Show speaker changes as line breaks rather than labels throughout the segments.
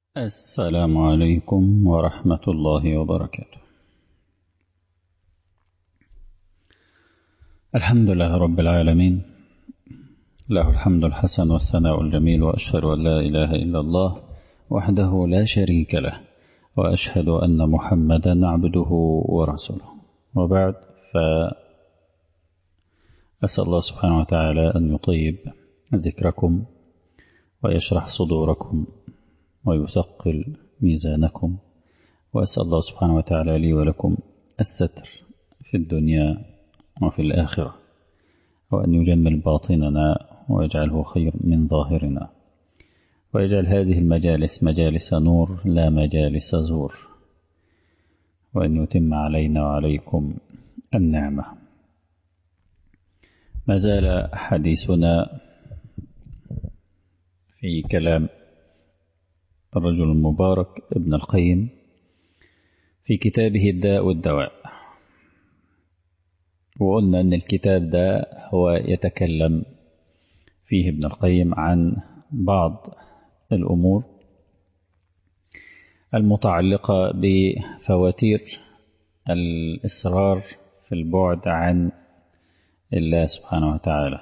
السلام عليكم ورحمة الله وبركاته الحمد لله رب العالمين له الحمد الحسن والثناء الجميل وأشهد أن لا إله إلا الله وحده لا شريك له وأشهد أن محمدا عبده ورسوله وبعد فأسأل الله سبحانه وتعالى أن يطيب ذكركم ويشرح صدوركم ويثقل ميزانكم وأسأل الله سبحانه وتعالى لي ولكم الستر في الدنيا وفي الآخرة وأن يجمل باطننا ويجعله خير من ظاهرنا ويجعل هذه المجالس مجالس نور لا مجالس زور وأن يتم علينا وعليكم النعمة ما زال حديثنا في كلام الرجل المبارك ابن القيم في كتابه الداء والدواء وقلنا أن الكتاب ده هو يتكلم فيه ابن القيم عن بعض الأمور المتعلقة بفواتير الإصرار في البعد عن الله سبحانه وتعالى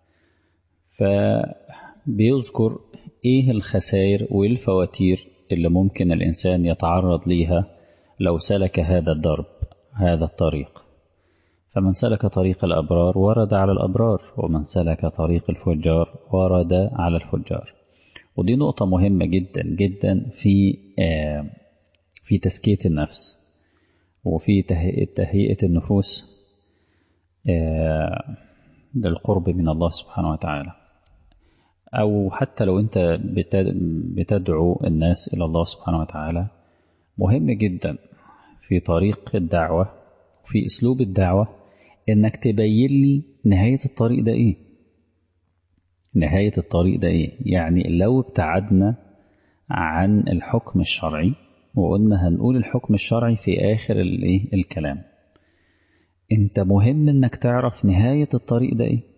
فبيذكر إيه الخسائر والفواتير اللي ممكن الإنسان يتعرض ليها لو سلك هذا الدرب هذا الطريق فمن سلك طريق الأبرار ورد على الأبرار ومن سلك طريق الفجار ورد على الفجار ودي نقطة مهمة جدا جدا في في تزكية النفس وفي تهيئة النفوس للقرب من الله سبحانه وتعالى أو حتى لو أنت بتدعو الناس إلى الله سبحانه وتعالى مهم جدا في طريق الدعوة وفي أسلوب الدعوة إنك تبين لي نهاية الطريق ده إيه نهاية الطريق ده إيه يعني لو ابتعدنا عن الحكم الشرعي وقلنا هنقول الحكم الشرعي في آخر الإيه الكلام أنت مهم إنك تعرف نهاية الطريق ده إيه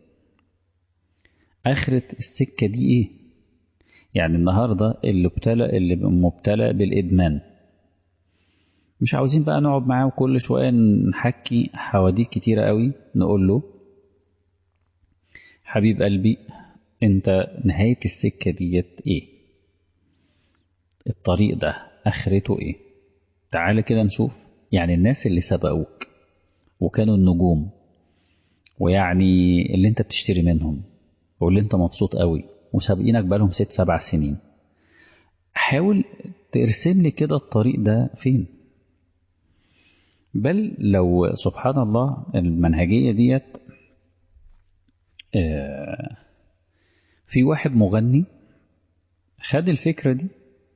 آخرة السكة دي إيه يعني النهاردة اللي ابتلى اللي مبتلى بالإدمان مش عاوزين بقى نقعد معاه وكل شوية نحكي حواديت كتيرة قوي نقول له حبيب قلبي انت نهاية السكة ديت ايه الطريق ده اخرته ايه تعال كده نشوف يعني الناس اللي سبقوك وكانوا النجوم ويعني اللي انت بتشتري منهم واللي انت مبسوط قوي وسابقينك بقالهم ست سبع سنين حاول ترسم لي كده الطريق ده فين بل لو سبحان الله المنهجية ديت في واحد مغني خد الفكرة دي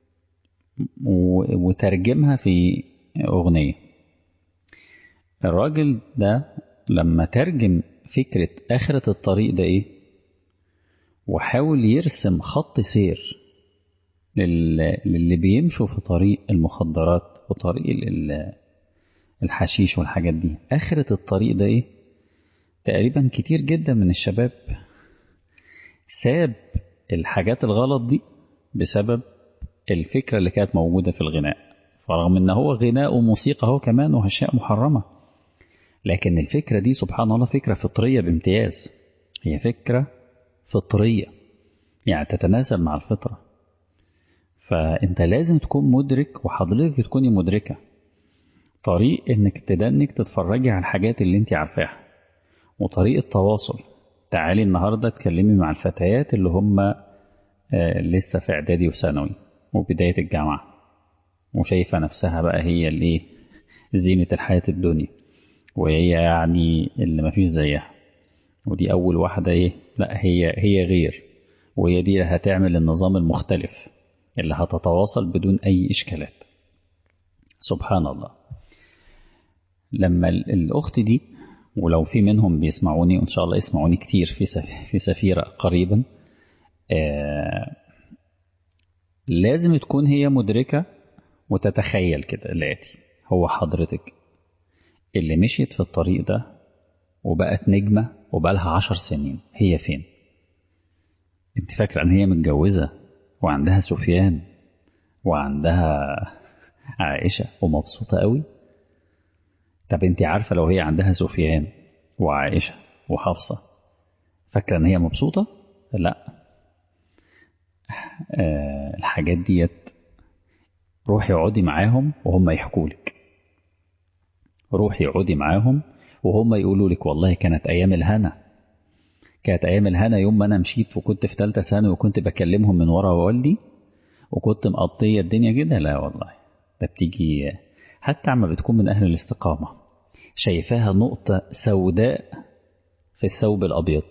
وترجمها في أغنية الراجل ده لما ترجم فكرة آخرة الطريق ده إيه وحاول يرسم خط سير للي بيمشوا في طريق المخدرات وطريق الحشيش والحاجات دي آخرة الطريق ده إيه تقريبا كتير جدا من الشباب ساب الحاجات الغلط دي بسبب الفكرة اللي كانت موجودة في الغناء فرغم ان هو غناء وموسيقى هو كمان وأشياء محرمة لكن الفكرة دي سبحان الله فكرة فطرية بامتياز هي فكرة فطرية يعني تتناسب مع الفطرة فانت لازم تكون مدرك وحضرتك تكوني مدركة طريق انك تدنك تتفرجي على الحاجات اللي انت عارفاها وطريق التواصل تعالي النهارده اتكلمي مع الفتيات اللي هم آه لسه في اعدادي وثانوي وبدايه الجامعه وشايفه نفسها بقى هي اللي زينه الحياه الدنيا وهي يعني اللي ما فيش زيها ودي اول واحده ايه لا هي هي غير وهي دي اللي هتعمل النظام المختلف اللي هتتواصل بدون اي اشكالات سبحان الله لما الأخت دي ولو في منهم بيسمعوني وإن شاء الله يسمعوني كتير في في سفيرة قريبا آه لازم تكون هي مدركة وتتخيل كده الآتي هو حضرتك اللي مشيت في الطريق ده وبقت نجمة وبقالها عشر سنين هي فين انت فاكرة ان هي متجوزة وعندها سفيان وعندها عائشة ومبسوطة قوي طب انت عارفة لو هي عندها سفيان وعائشة وحفصة فاكرة ان هي مبسوطة لا أه الحاجات ديت روحي اقعدي معاهم وهم يحكوا لك روحي اقعدي معاهم وهم يقولوا لك والله كانت ايام الهنا كانت ايام الهنا يوم ما انا مشيت وكنت في ثالثه ثانوي وكنت بكلمهم من ورا والدي وكنت مقضيه الدنيا كده لا والله ده بتيجي حتى عما بتكون من اهل الاستقامه شايفاها نقطه سوداء في الثوب الابيض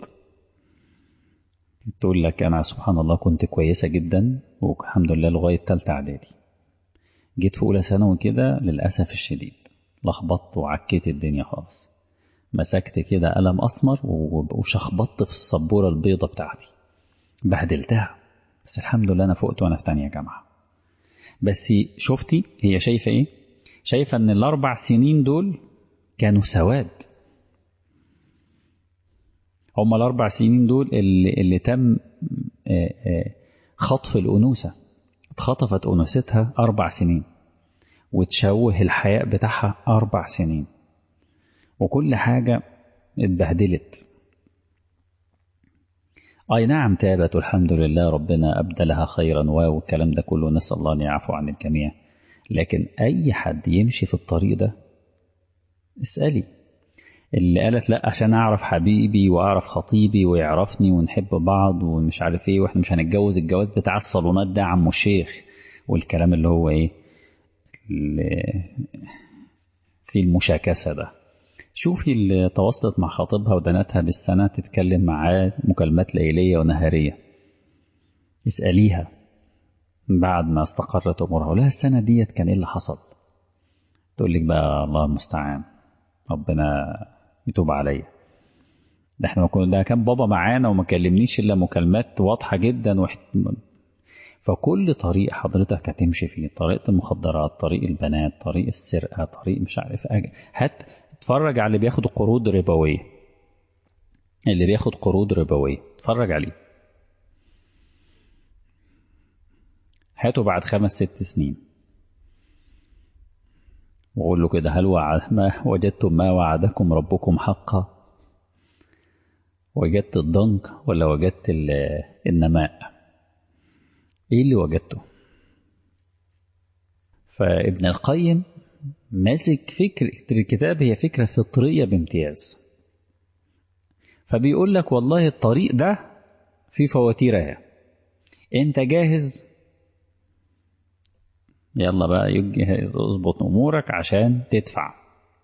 تقول لك انا سبحان الله كنت كويسه جدا والحمد لله لغايه ثالثه اعدادي جيت في اولى ثانوي كده للاسف الشديد لخبطت وعكيت الدنيا خالص مسكت كده قلم اسمر وشخبطت في السبوره البيضه بتاعتي بهدلتها بس الحمد لله انا فقت وانا في تانية جامعه بس شفتي هي شايفه ايه شايفه ان الاربع سنين دول كانوا سواد هما الاربع سنين دول اللي, اللي تم خطف الانوثه اتخطفت انوثتها اربع سنين وتشوه الحياء بتاعها اربع سنين وكل حاجة اتبهدلت أي نعم تابت والحمد لله ربنا أبدلها خيرا والكلام ده كله نسأل الله أن يعفو عن الجميع لكن أي حد يمشي في الطريق ده اسألي اللي قالت لا عشان أعرف حبيبي وأعرف خطيبي ويعرفني ونحب بعض ومش عارف إيه وإحنا مش هنتجوز الجواز بتاع الصالونات ده عمو الشيخ والكلام اللي هو إيه اللي في المشاكسة ده شوفي اللي تواصلت مع خطيبها ودنتها بالسنة تتكلم معاه مكالمات ليلية ونهارية اسأليها بعد ما استقرت أمورها ولا السنة ديت كان إيه اللي حصل تقول لك بقى الله المستعان ربنا يتوب عليا ده احنا كنا ده كان بابا معانا وما كلمنيش الا مكالمات واضحه جدا وحت... فكل طريق حضرتك هتمشي فيه طريقه المخدرات طريق البنات طريق السرقه طريق مش عارف أج... هات اتفرج على اللي بياخد قروض ربويه اللي بياخد قروض ربويه اتفرج عليه هاته بعد خمس ست سنين وقول له كده هل وعد ما وجدتم ما وعدكم ربكم حقا وجدت الضنك ولا وجدت النماء ايه اللي وجدته فابن القيم ماسك فكر الكتاب هي فكرة فطرية بامتياز فبيقول لك والله الطريق ده في فواتيرها انت جاهز يلا بقى يجهز اظبط امورك عشان تدفع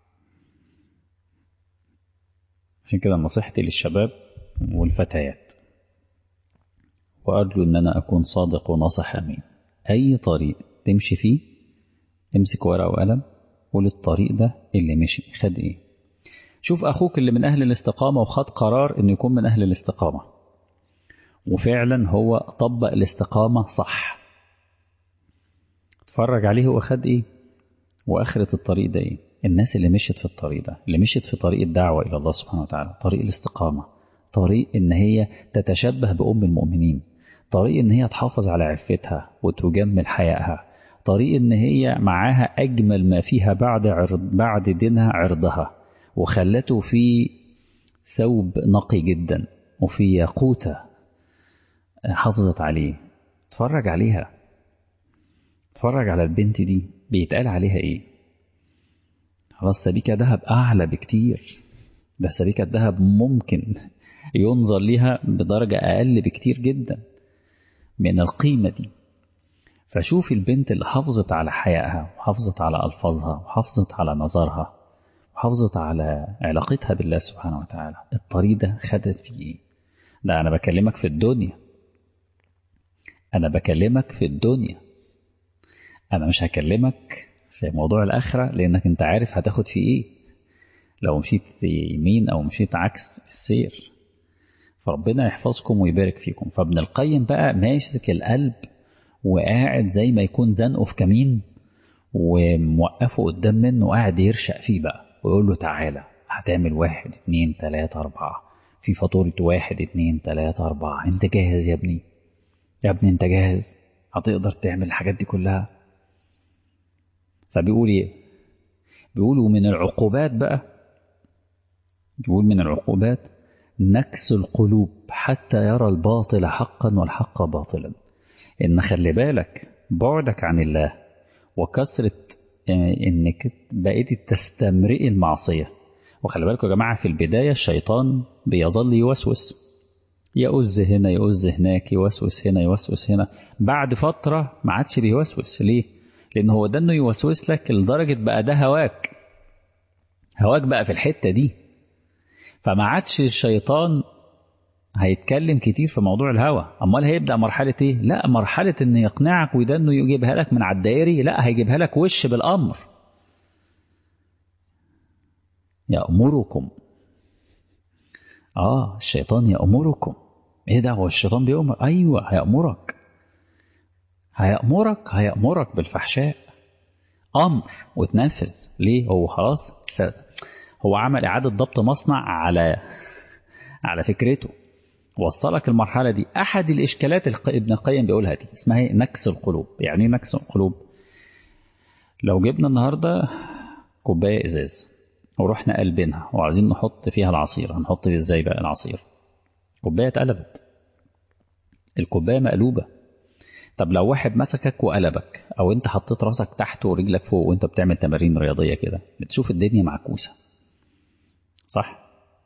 عشان كده نصيحتي للشباب والفتيات وارجو ان انا اكون صادق وناصح امين اي طريق تمشي فيه امسك ورقه وقلم قول الطريق ده اللي مشي خد ايه شوف اخوك اللي من اهل الاستقامه وخد قرار انه يكون من اهل الاستقامه وفعلا هو طبق الاستقامه صح اتفرج عليه هو خد ايه واخرة الطريق ده ايه الناس اللي مشيت في الطريق ده اللي مشيت في طريق الدعوة الى الله سبحانه وتعالى طريق الاستقامة طريق ان هي تتشبه بأم المؤمنين طريق ان هي تحافظ على عفتها وتجمل حيائها طريق ان هي معاها اجمل ما فيها بعد عرض بعد دينها عرضها وخلته في ثوب نقي جدا وفي ياقوتة حافظت عليه اتفرج عليها اتفرج على البنت دي بيتقال عليها ايه خلاص سبيكة ذهب اعلى بكتير ده سبيكة ذهب ممكن ينظر ليها بدرجة اقل بكتير جدا من القيمة دي فشوف البنت اللي حافظت على حيائها وحافظت على ألفاظها وحافظت على نظرها وحافظت على علاقتها بالله سبحانه وتعالى الطريق ده خدت فيه ايه ده أنا بكلمك في الدنيا أنا بكلمك في الدنيا أنا مش هكلمك في موضوع الآخرة لأنك أنت عارف هتاخد فيه إيه لو مشيت يمين أو مشيت عكس السير فربنا يحفظكم ويبارك فيكم فابن القيم بقى ماسك القلب وقاعد زي ما يكون زنقه في كمين وموقفه قدام منه وقاعد يرشق فيه بقى ويقول له تعالى هتعمل واحد اتنين تلاتة أربعة في فاتورة واحد اتنين تلاتة أربعة أنت جاهز يا ابني يا ابني أنت جاهز هتقدر تعمل الحاجات دي كلها فبيقول ايه بيقول ومن العقوبات بقى بيقول من العقوبات نكس القلوب حتى يرى الباطل حقا والحق باطلا ان خلي بالك بعدك عن الله وكثرة انك بقيت تستمرئ المعصية وخلي بالكم يا جماعة في البداية الشيطان بيظل يوسوس يؤز هنا يؤز هناك يوسوس هنا يوسوس هنا بعد فترة ما عادش بيوسوس ليه؟ لأن هو ده إنه يوسوس لك لدرجة بقى ده هواك هواك بقى في الحتة دي فما عادش الشيطان هيتكلم كتير في موضوع الهوى امال هيبدا مرحله ايه لا مرحله ان يقنعك وده انه يجيبها لك من على الدائري لا هيجيبها لك وش بالامر يامركم اه الشيطان يامركم ايه ده هو الشيطان بيأمر ايوه هيأمرك هيأمرك هيأمرك بالفحشاء امر وتنفذ ليه هو خلاص هو عمل اعاده ضبط مصنع على على فكرته وصلك المرحلة دي أحد الإشكالات ابن القيم بيقولها دي اسمها نكس القلوب يعني ايه نكس القلوب لو جبنا النهاردة كوباية إزاز ورحنا قلبينها وعايزين نحط فيها العصير هنحط فيه ازاي بقى العصير كوباية اتقلبت الكوباية مقلوبة طب لو واحد مسكك وقلبك او انت حطيت راسك تحت ورجلك فوق وانت بتعمل تمارين رياضية كده بتشوف الدنيا معكوسة صح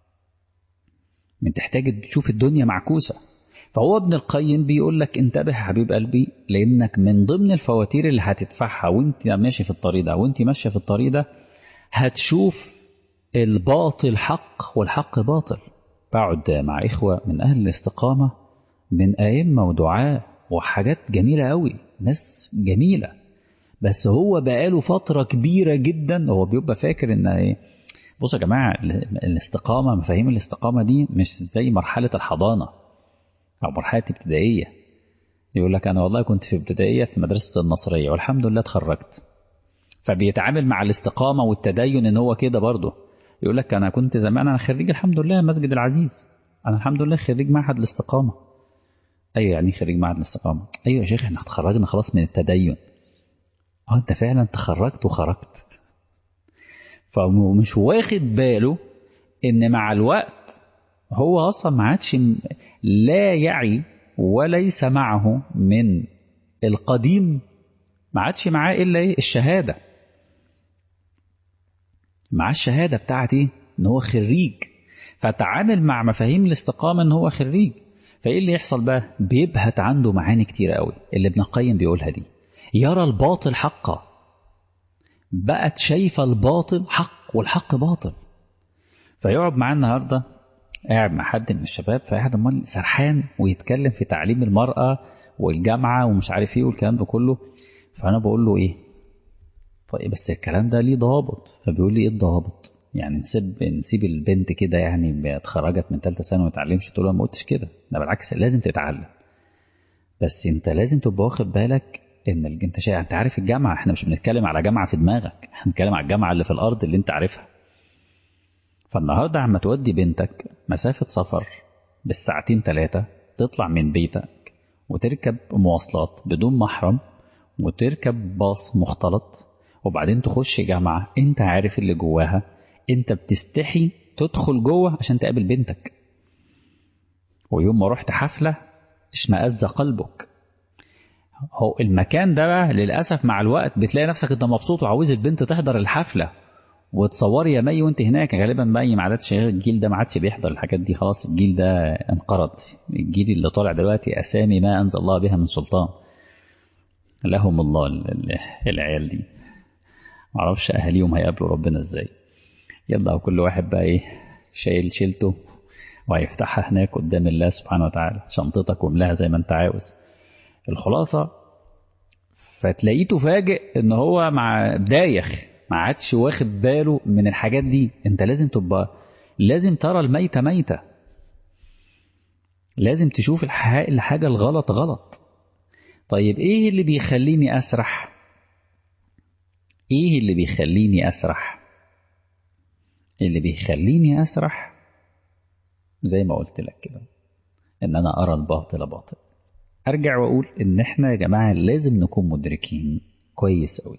من تحتاج تشوف الدنيا معكوسة فهو ابن القيم بيقول لك انتبه يا حبيب قلبي لانك من ضمن الفواتير اللي هتدفعها وانت ماشي في الطريق ده وانت ماشيه في الطريق ده هتشوف الباطل حق والحق باطل بقعد مع إخوة من أهل الاستقامة من أئمة ودعاء وحاجات جميلة قوي ناس جميلة بس هو بقاله فترة كبيرة جدا هو بيبقى فاكر إن إيه بصوا يا جماعة الاستقامة مفاهيم الاستقامة دي مش زي مرحلة الحضانة أو مرحلة ابتدائية يقول لك أنا والله كنت في ابتدائية في مدرسة النصرية والحمد لله اتخرجت فبيتعامل مع الاستقامة والتدين إن هو كده برضه يقول لك أنا كنت زمان أنا خريج الحمد لله مسجد العزيز أنا الحمد لله خريج معهد الاستقامة أيوة يعني خريج معهد الاستقامة أيوة يا شيخ إحنا اتخرجنا خلاص من التدين أه أنت فعلا تخرجت وخرجت فمش واخد باله إن مع الوقت هو أصلا ما عادش لا يعي وليس معه من القديم ما عادش معاه إلا إيه الشهادة معاه الشهادة بتاعت إيه إن هو خريج فتعامل مع مفاهيم الاستقامة إن هو خريج فإيه اللي يحصل بقى بيبهت عنده معاني كتيرة قوي اللي ابن القيم بيقولها دي يرى الباطل حقا بقت شايفة الباطل حق والحق باطل فيقعد معاه النهاردة قاعد مع حد من الشباب فقاعد امال سرحان ويتكلم في تعليم المرأة والجامعة ومش عارف ايه والكلام ده كله فأنا بقول له ايه طيب بس الكلام ده ليه ضوابط فبيقول لي ايه الضوابط يعني نسيب نسيب البنت كده يعني اتخرجت من ثالثه ثانوي ما اتعلمش تقول له ما قلتش كده ده بالعكس لازم تتعلم بس انت لازم تبقى واخد بالك ان انت شايف انت عارف الجامعه احنا مش بنتكلم على جامعه في دماغك احنا بنتكلم على الجامعه اللي في الارض اللي انت عارفها فالنهارده عما تودي بنتك مسافه سفر بالساعتين ثلاثه تطلع من بيتك وتركب مواصلات بدون محرم وتركب باص مختلط وبعدين تخش جامعة انت عارف اللي جواها انت بتستحي تدخل جوه عشان تقابل بنتك ويوم ما رحت حفلة اشمئز قلبك هو المكان ده بقى للأسف مع الوقت بتلاقي نفسك انت مبسوط وعاوز البنت تحضر الحفلة وتصوري يا مي وانت هناك غالبا مي ما عادش الجيل ده ما عادش بيحضر الحاجات دي خلاص الجيل ده انقرض الجيل اللي طالع دلوقتي اسامي ما انزل الله بها من سلطان لهم الله العيال دي معرفش اهاليهم هيقابلوا ربنا ازاي يلا كل واحد بقى ايه شايل شيلته وهيفتحها هناك قدام الله سبحانه وتعالى شنطتك واملاها زي ما انت عاوز الخلاصة فتلاقيه تفاجئ ان هو مع دايخ ما عادش واخد باله من الحاجات دي انت لازم تبقى لازم ترى الميتة ميتة لازم تشوف الحاجة الغلط غلط طيب ايه اللي بيخليني اسرح ايه اللي بيخليني اسرح اللي بيخليني اسرح زي ما قلت لك كده ان انا ارى الباطل باطل ارجع واقول ان احنا يا جماعه لازم نكون مدركين كويس قوي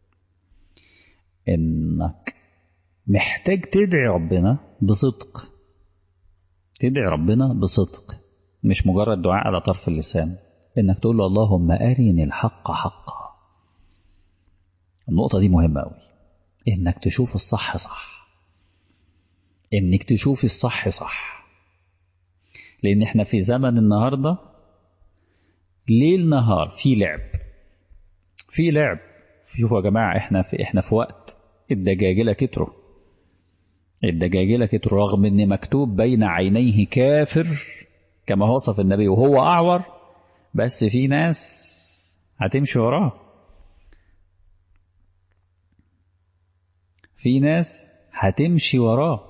انك محتاج تدعي ربنا بصدق تدعي ربنا بصدق مش مجرد دعاء على طرف اللسان انك تقول له اللهم ارني الحق حقا النقطه دي مهمه قوي انك تشوف الصح صح انك تشوف الصح صح لان احنا في زمن النهارده ليل نهار في لعب في لعب شوفوا يا جماعه احنا في احنا في وقت الدجاجله كتروا الدجاجله كتروا رغم ان مكتوب بين عينيه كافر كما وصف النبي وهو اعور بس في ناس هتمشي وراه في ناس هتمشي وراه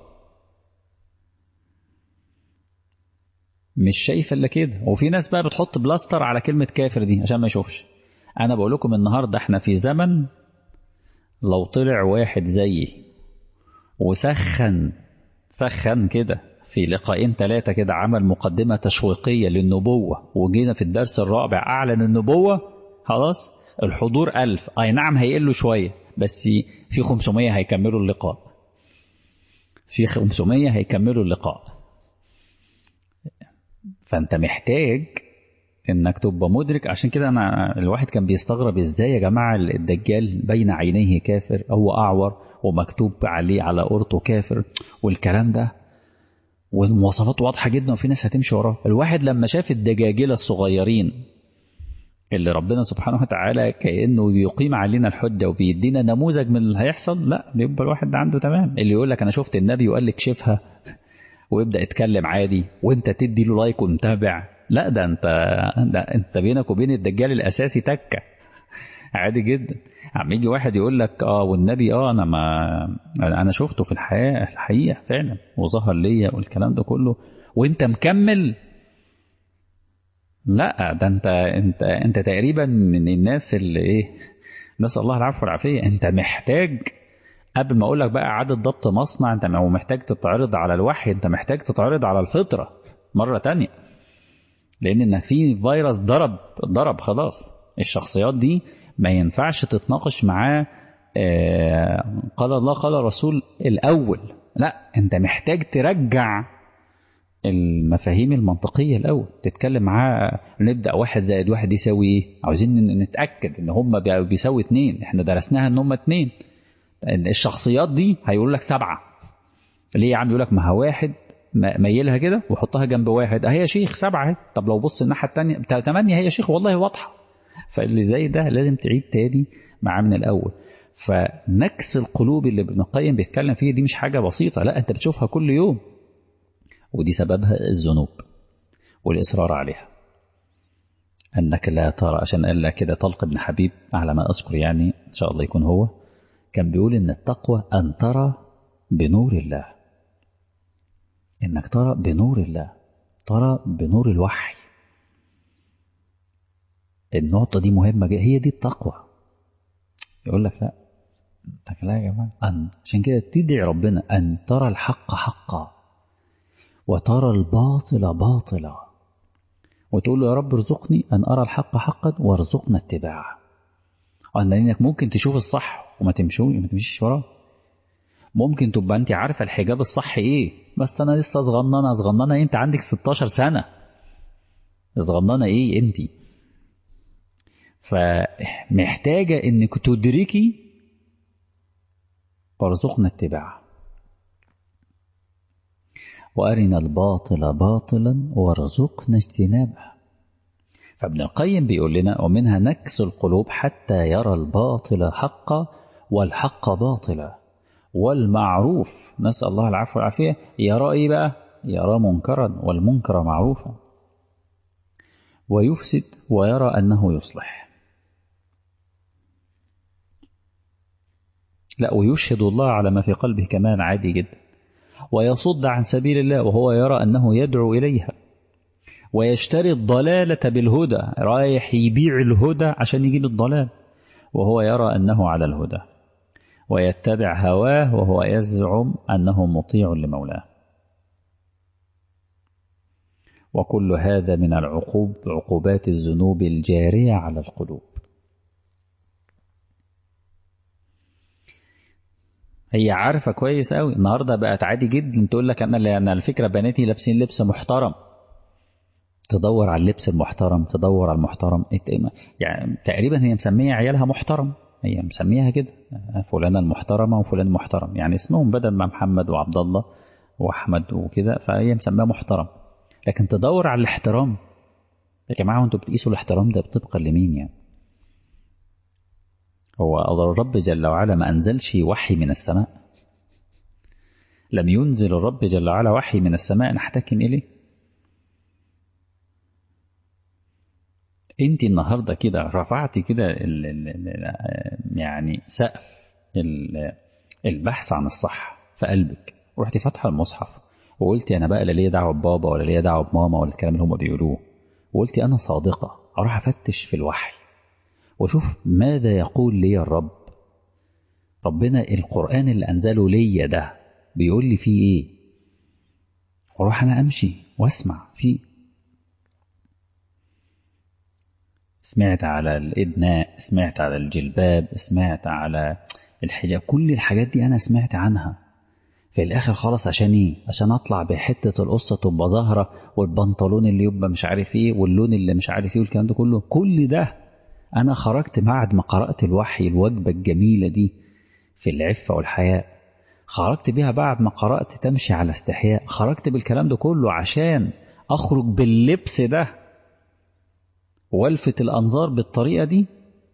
مش شايفه الا كده وفي ناس بقى بتحط بلاستر على كلمه كافر دي عشان ما يشوفش انا بقول لكم النهارده احنا في زمن لو طلع واحد زيي وسخن سخن كده في لقاءين ثلاثة كده عمل مقدمة تشويقية للنبوة وجينا في الدرس الرابع أعلن النبوة خلاص الحضور ألف أي نعم هيقلوا شوية بس في 500 هيكملوا اللقاء في 500 هيكملوا اللقاء فأنت محتاج انك تبقى مدرك عشان كده انا الواحد كان بيستغرب ازاي يا جماعه الدجال بين عينيه كافر هو اعور ومكتوب عليه على قرطه كافر والكلام ده والمواصفات واضحه جدا وفي ناس هتمشي وراه الواحد لما شاف الدجاجله الصغيرين اللي ربنا سبحانه وتعالى كانه يقيم علينا الحجه وبيدينا نموذج من اللي هيحصل لا بيبقى الواحد عنده تمام اللي يقول لك انا شفت النبي وقال لك شوفها ويبدا يتكلم عادي وانت تدي له لايك ومتابع لا ده انت ده انت بينك وبين الدجال الاساسي تكه عادي جدا عم يجي واحد يقول لك اه والنبي اه انا ما انا شفته في الحياه الحقيقه فعلا وظهر ليا والكلام ده كله وانت مكمل لا ده انت انت انت تقريبا من الناس اللي ايه نسال الله العفو والعافيه انت محتاج قبل ما اقول لك بقى اعاده ضبط مصنع انت محتاج تتعرض على الوحي انت محتاج تتعرض على الفطره مره تانية لان ان في فيروس ضرب ضرب خلاص الشخصيات دي ما ينفعش تتناقش معاه آه قال الله قال الرسول الاول لا انت محتاج ترجع المفاهيم المنطقيه الاول تتكلم معاه نبدا واحد زائد واحد يساوي ايه عاوزين نتاكد ان هم بيساوي اتنين احنا درسناها ان هم اتنين الشخصيات دي هيقول لك سبعه ليه يا عم يقول لك ما هو واحد ميلها كده وحطها جنب واحد اهي يا شيخ سبعه اهي طب لو بص الناحيه الثانيه بتاع ثمانيه هي يا شيخ والله واضحه فاللي زي ده لازم تعيد تاني معاه من الاول فنكس القلوب اللي ابن القيم بيتكلم فيها دي مش حاجه بسيطه لا انت بتشوفها كل يوم ودي سببها الذنوب والاصرار عليها انك لا ترى عشان قال لك كده طلق بن حبيب على ما اذكر يعني ان شاء الله يكون هو كان بيقول ان التقوى ان ترى بنور الله انك ترى بنور الله ترى بنور الوحي النقطة دي مهمة جدا هي دي التقوى يقول لك لا لا يا جماعة أن عشان كده تدعي ربنا أن ترى الحق حقا وترى الباطل باطلا وتقول له يا رب ارزقني أن أرى الحق حقا وارزقنا اتباعه لأنك ممكن تشوف الصح وما تمشوش ما تمشيش وراه ممكن تبقى انت عارفه الحجاب الصح ايه بس انا لسه صغننه صغننه انت عندك 16 سنه صغننه ايه انت فمحتاجه انك تدركي وارزقنا اتباعه وارنا الباطل باطلا وارزقنا اجتنابه فابن القيم بيقول لنا ومنها نكس القلوب حتى يرى الباطل حقا والحق باطلا والمعروف نسأل الله العفو والعافية يرى إيه بقى يرى منكرا والمنكر معروفا ويفسد ويرى أنه يصلح لا ويشهد الله على ما في قلبه كمان عادي جدا ويصد عن سبيل الله وهو يرى أنه يدعو إليها ويشتري الضلالة بالهدى رايح يبيع الهدى عشان يجيب الضلال وهو يرى أنه على الهدى ويتبع هواه وهو يزعم أنه مطيع لمولاه وكل هذا من العقوب عقوبات الذنوب الجارية على القلوب هي عارفة كويس قوي النهاردة بقت عادي جدا تقول لك أنا لأن على فكرة بناتي لابسين لبس محترم تدور على اللبس المحترم تدور على المحترم يعني تقريبا هي مسمية عيالها محترم هي مسميها كده فلانة المحترمة وفلان المحترم يعني اسمهم بدل ما محمد وعبد الله وأحمد وكده فهي مسميها محترم لكن تدور على الاحترام يا جماعة وانتوا بتقيسوا الاحترام ده طبقا لمين يعني هو الرب جل وعلا ما أنزلش وحي من السماء لم ينزل الرب جل وعلا وحي من السماء نحتكم إليه انت النهاردة كده رفعت كده ال ال يعني سقف البحث عن الصح في قلبك ورحتي فاتحة المصحف وقلتي أنا بقى لا ليا دعوة ببابا ولا ليا دعوة بماما ولا الكلام اللي هم بيقولوه وقلتي أنا صادقة أروح أفتش في الوحي وشوف ماذا يقول لي الرب ربنا القرآن اللي أنزله ليا ده بيقول لي فيه إيه واروح أنا أمشي وأسمع فيه سمعت على الإدناء سمعت على الجلباب سمعت على الحجاب كل الحاجات دي أنا سمعت عنها في الآخر خلاص عشان إيه عشان أطلع بحتة القصة تبقى ظاهرة والبنطلون اللي يبقى مش عارف إيه واللون اللي مش عارف إيه والكلام ده كله كل ده أنا خرجت بعد ما قرأت الوحي الوجبة الجميلة دي في العفة والحياء خرجت بيها بعد ما قرأت تمشي على استحياء خرجت بالكلام ده كله عشان أخرج باللبس ده والفت الأنظار بالطريقة دي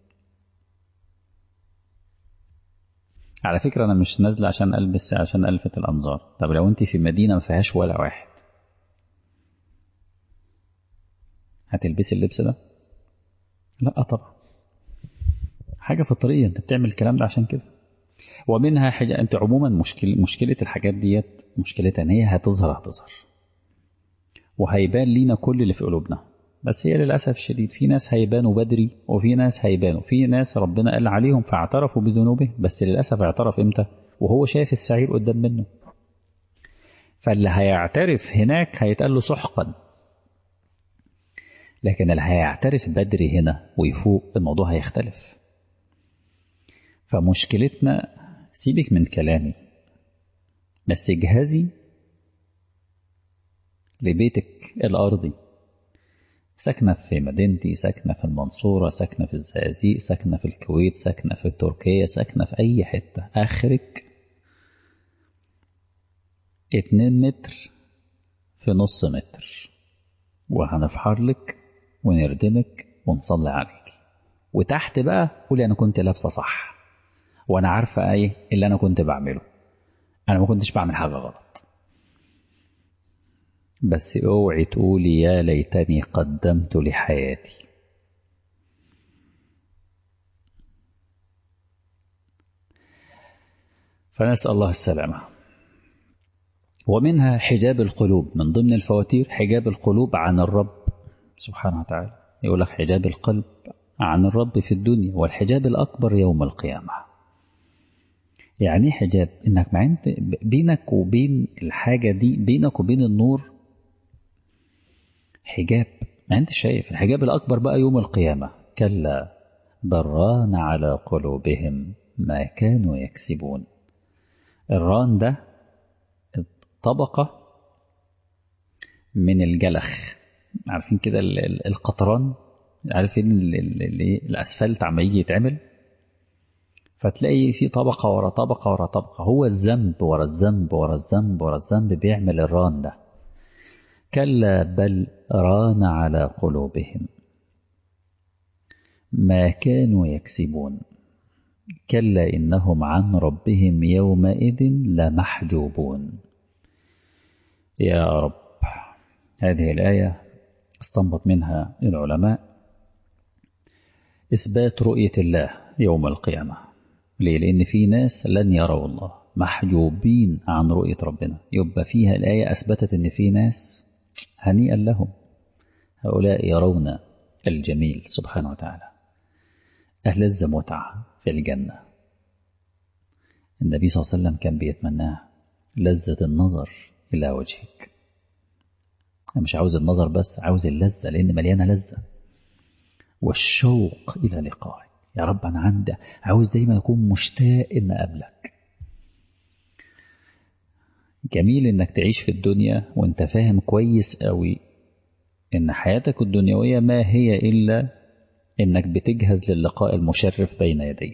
على فكرة أنا مش نازلة عشان ألبس عشان ألفت الأنظار طب لو أنت في مدينة ما فيهاش ولا واحد هتلبسي اللبس ده لا طبعا حاجة في الطريق أنت بتعمل الكلام ده عشان كده ومنها حاجة أنت عموما مشكلة, مشكلة الحاجات ديت مشكلتها أن هي هتظهر هتظهر وهيبان لينا كل اللي في قلوبنا بس هي للأسف الشديد في ناس هيبانوا بدري وفي ناس هيبانوا في ناس ربنا قال عليهم فاعترفوا بذنوبه بس للأسف اعترف امتى وهو شايف السعير قدام منه فاللي هيعترف هناك هيتقال له سحقا لكن اللي هيعترف بدري هنا ويفوق الموضوع هيختلف فمشكلتنا سيبك من كلامي بس اجهزي لبيتك الأرضي ساكنة في مدينتي ساكنة في المنصورة ساكنة في الزقازيق ساكنة في الكويت ساكنة في تركيا ساكنة في أي حتة آخرك اتنين متر في نص متر وهنفحر لك ونردمك ونصلي عليك وتحت بقى قولي أنا كنت لابسة صح وأنا عارفة إيه اللي أنا كنت بعمله أنا ما كنتش بعمل حاجة غلط بس اوعي تقولي يا ليتني قدمت لحياتي فنسأل الله السلامة ومنها حجاب القلوب من ضمن الفواتير حجاب القلوب عن الرب سبحانه وتعالى يقول لك حجاب القلب عن الرب في الدنيا والحجاب الأكبر يوم القيامة يعني حجاب انك مع انت بينك وبين الحاجة دي بينك وبين النور حجاب ما انت شايف الحجاب الأكبر بقى يوم القيامة كلا بران على قلوبهم ما كانوا يكسبون الران ده طبقة من الجلخ عارفين كده القطران عارفين الأسفلت عم يجي يتعمل فتلاقي في طبقة ورا طبقة ورا طبقة هو الذنب ورا الذنب ورا الذنب ورا الذنب بيعمل الران ده كلا بل ران على قلوبهم ما كانوا يكسبون كلا إنهم عن ربهم يومئذ لمحجوبون يا رب هذه الآية استنبط منها العلماء إثبات رؤية الله يوم القيامة ليه؟ لأن في ناس لن يروا الله محجوبين عن رؤية ربنا يبقى فيها الآية أثبتت أن في ناس هنيئا لهم هؤلاء يرون الجميل سبحانه وتعالى أهلز متعة في الجنة النبي صلى الله عليه وسلم كان بيتمناه لذة النظر إلى وجهك أنا مش عاوز النظر بس عاوز اللذة لأن مليانة لذة والشوق إلى لقائك يا رب أنا عندي عاوز دايما أكون مشتاق إن أقابلك جميل إنك تعيش في الدنيا وإنت فاهم كويس قوي إن حياتك الدنيوية ما هي إلا إنك بتجهز للقاء المشرف بين يديه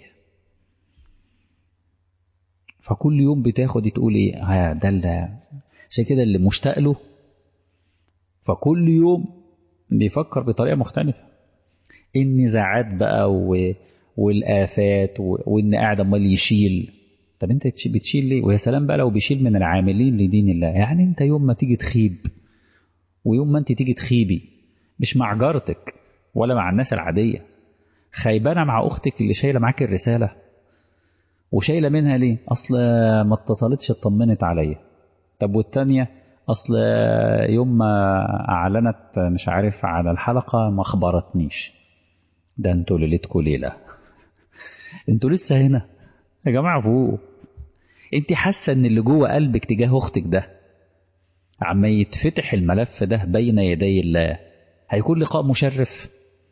فكل يوم بتاخد تقول إيه ها ده اللي عشان كده اللي مشتاق له فكل يوم بيفكر بطريقة مختلفة النزاعات بقى و... والآفات و... وإن قاعد أمال يشيل طب أنت بتشيل ليه؟ ويا سلام بقى لو بيشيل من العاملين لدين الله يعني أنت يوم ما تيجي تخيب ويوم ما أنت تيجي تخيبي مش مع جارتك ولا مع الناس العادية خيبانة مع أختك اللي شايلة معاك الرسالة وشايلة منها ليه؟ أصل ما اتصلتش اطمنت عليا طب والتانية أصل يوم ما أعلنت مش عارف على الحلقة ما أخبرتنيش ده انتوا ليلتكوا ليلة انتوا لسه هنا يا جماعة فوق انت حاسة ان اللي جوه قلبك تجاه اختك ده عما يتفتح الملف ده بين يدي الله هيكون لقاء مشرف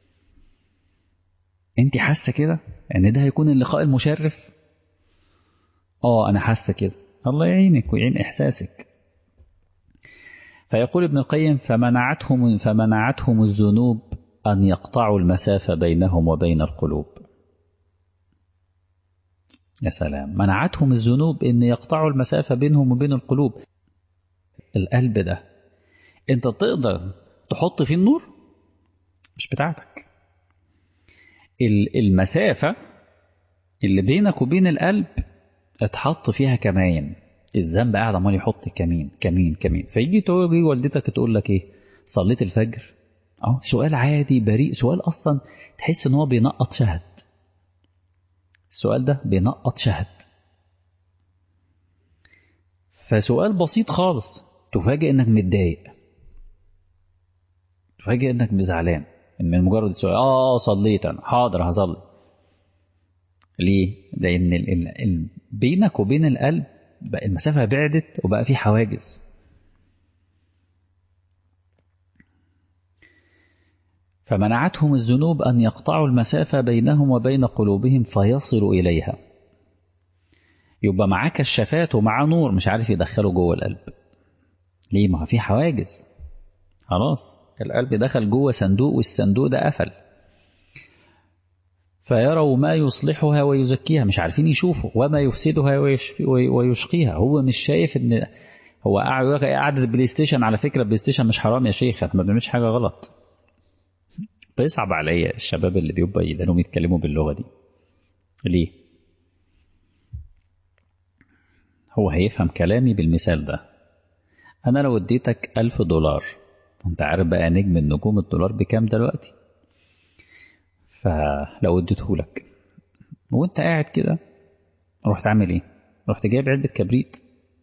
انت حاسة كده ان ده هيكون اللقاء المشرف اه انا حاسة كده الله يعينك ويعين احساسك فيقول ابن القيم فمنعتهم فمنعتهم الذنوب أن يقطعوا المسافة بينهم وبين القلوب يا سلام منعتهم الذنوب أن يقطعوا المسافة بينهم وبين القلوب القلب ده أنت تقدر تحط فيه النور مش بتاعتك المسافة اللي بينك وبين القلب اتحط فيها كمان الذنب قاعد عمال يحط كمين كمين كمين فيجي تقول والدتك تقول لك ايه صليت الفجر اه سؤال عادي بريء سؤال اصلا تحس ان هو بينقط شهد السؤال ده بينقط شهد فسؤال بسيط خالص تفاجئ انك متضايق تفاجئ انك زعلان من مجرد السؤال اه صليت انا حاضر هصلي ليه لان ال ال ال بينك وبين القلب بقى المسافة بعدت وبقى في حواجز فمنعتهم الذنوب أن يقطعوا المسافة بينهم وبين قلوبهم فيصلوا إليها يبقى معاه كشافات ومعاه نور مش عارف يدخله جوه القلب ليه ما في حواجز خلاص القلب دخل جوه صندوق والصندوق ده قفل فيروا ما يصلحها ويزكيها مش عارفين يشوفوا وما يفسدها ويشقيها هو مش شايف ان هو قاعد قعدة البلاي ستيشن على فكرة البلاي ستيشن مش حرام يا شيخ ما بنعملش حاجة غلط بيصعب عليا الشباب اللي بيبقى يدانهم يتكلموا باللغة دي ليه هو هيفهم كلامي بالمثال ده أنا لو اديتك ألف دولار وانت عارف بقى نجم النجوم الدولار بكام دلوقتي فلو اديته لك وانت قاعد كده رحت عامل ايه رحت جايب علبة كبريت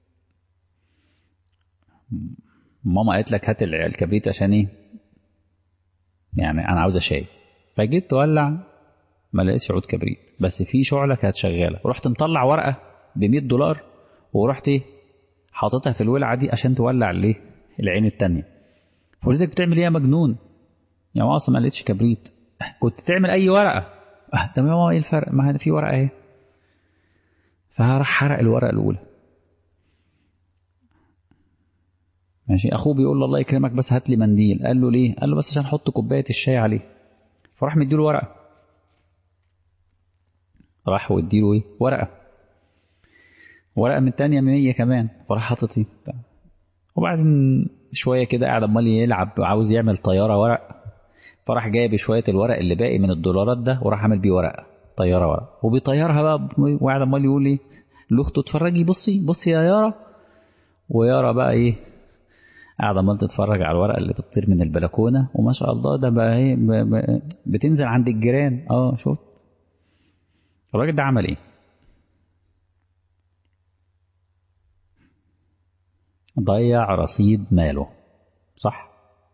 ماما قالت لك هات الكبريت عشان ايه يعني انا عاوزه شاي فجيت تولع ما لقيتش عود كبريت بس في شعله كانت شغاله رحت مطلع ورقه ب 100 دولار ورحت ايه حاططها في الولعه دي عشان تولع الايه العين التانية فقلت بتعمل ايه يا مجنون يا ماما اصلا ما لقيتش كبريت كنت تعمل اي ورقه اه طب يا ماما ايه الفرق ما في ورقه اهي فراح حرق الورقه الاولى ماشي اخوه بيقول له الله يكرمك بس هات لي منديل قال له ليه قال له بس عشان احط كوبايه الشاي عليه فراح مديله ورقه راح واديله ايه ورقه ورقه من الثانيه 100 كمان فراح حاطط ايه وبعدين شويه كده قاعد امال يلعب عاوز يعمل طياره ورق فراح جايب شويه الورق اللي باقي من الدولارات ده وراح عامل بيه ورقه طياره ورق وبيطيرها بقى وقاعد امال يقول ايه لاخته اتفرجي بصي بصي يا يارا ويارا بقى ايه قاعدة عمال تتفرج على الورقة اللي بتطير من البلكونة وما شاء الله ده بقى ايه بتنزل عند الجيران اه شفت الراجل ده عمل ايه؟ ضيع رصيد ماله صح؟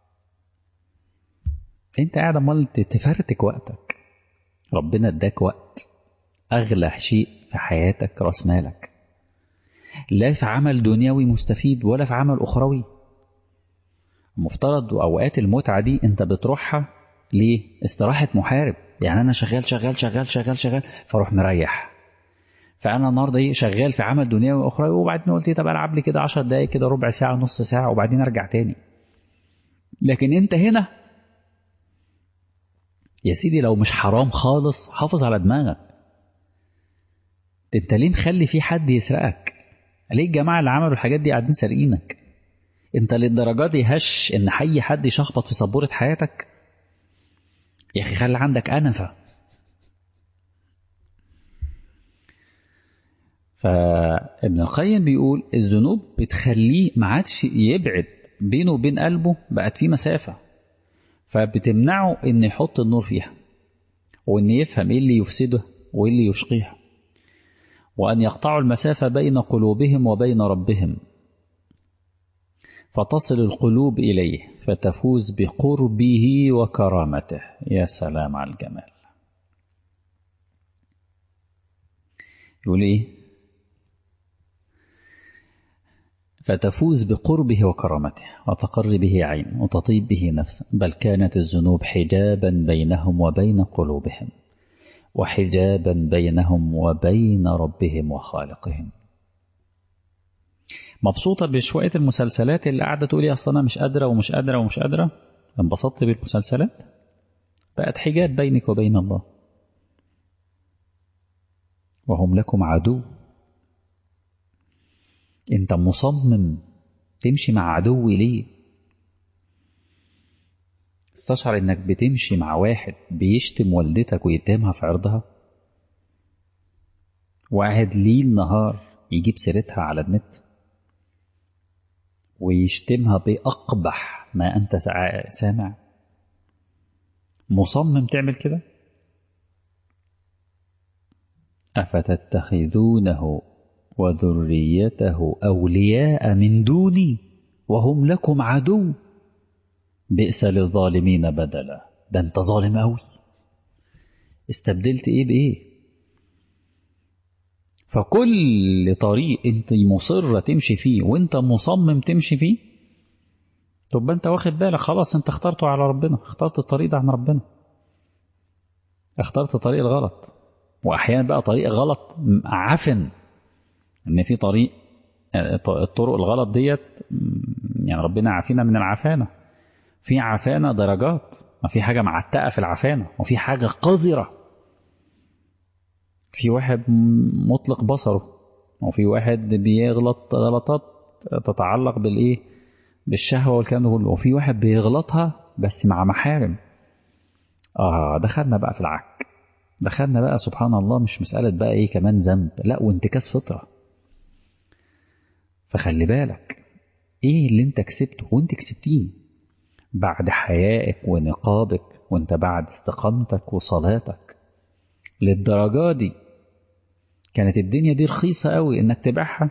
انت قاعد عمال تفرتك وقتك ربنا اداك وقت اغلى شيء في حياتك راس مالك لا في عمل دنيوي مستفيد ولا في عمل اخروي المفترض اوقات المتعه دي انت بتروحها ليه استراحه محارب يعني انا شغال شغال شغال شغال شغال فاروح مريح فانا النهارده ايه شغال في عمل دنيوي واخروي وبعدين قلت طب العب لي كده 10 دقائق كده ربع ساعه نص ساعه وبعدين ارجع تاني لكن انت هنا يا سيدي لو مش حرام خالص حافظ على دماغك انت ليه مخلي في حد يسرقك ليه الجماعه اللي عملوا الحاجات دي قاعدين سارقينك انت للدرجه دي هش ان اي حد يشخبط في سبوره حياتك يا اخي خلي عندك انفه فابن القيم بيقول الذنوب بتخليه ما عادش يبعد بينه وبين قلبه بقت في مسافه فبتمنعه ان يحط النور فيها وان يفهم ايه اللي يفسده وايه اللي يشقيها وان يقطعوا المسافه بين قلوبهم وبين ربهم فتصل القلوب اليه فتفوز بقربه وكرامته يا سلام على الجمال يقول ايه فتفوز بقربه وكرامته وتقر به عين وتطيب به نفسا بل كانت الذنوب حجابا بينهم وبين قلوبهم وحجابا بينهم وبين ربهم وخالقهم مبسوطة بشوية المسلسلات اللي قاعدة تقولي أصل أنا مش قادرة ومش قادرة ومش قادرة انبسطت بالمسلسلات بقت حجاب بينك وبين الله وهم لكم عدو انت مصمم تمشي مع عدو ليه استشعر انك بتمشي مع واحد بيشتم والدتك ويتهمها في عرضها وقاعد ليل نهار يجيب سيرتها على النت ويشتمها بأقبح ما أنت سامع مصمم تعمل كده أفتتخذونه وذريته أولياء من دوني وهم لكم عدو بئس للظالمين بدلا ده انت ظالم أوي استبدلت ايه بايه فكل طريق انت مصرة تمشي فيه وانت مصمم تمشي فيه طب انت واخد بالك خلاص انت اخترته على ربنا اخترت الطريق ده عن ربنا اخترت الطريق الغلط واحيانا بقى طريق غلط عفن ان في طريق الطرق الغلط ديت يعني ربنا عافينا من العفانه في عفانه درجات ما في حاجه معتقه في العفانه وفي حاجه قذره في واحد مطلق بصره وفي واحد بيغلط غلطات تتعلق بالايه بالشهوه والكلام ده كله وفي واحد بيغلطها بس مع محارم اه دخلنا بقى في العك دخلنا بقى سبحان الله مش مساله بقى ايه كمان ذنب لا وانتكاس فطره فخلي بالك ايه اللي انت كسبته وانت كسبتيه بعد حيائك ونقابك وانت بعد استقامتك وصلاتك للدرجة دي كانت الدنيا دي رخيصة قوي انك تبيعها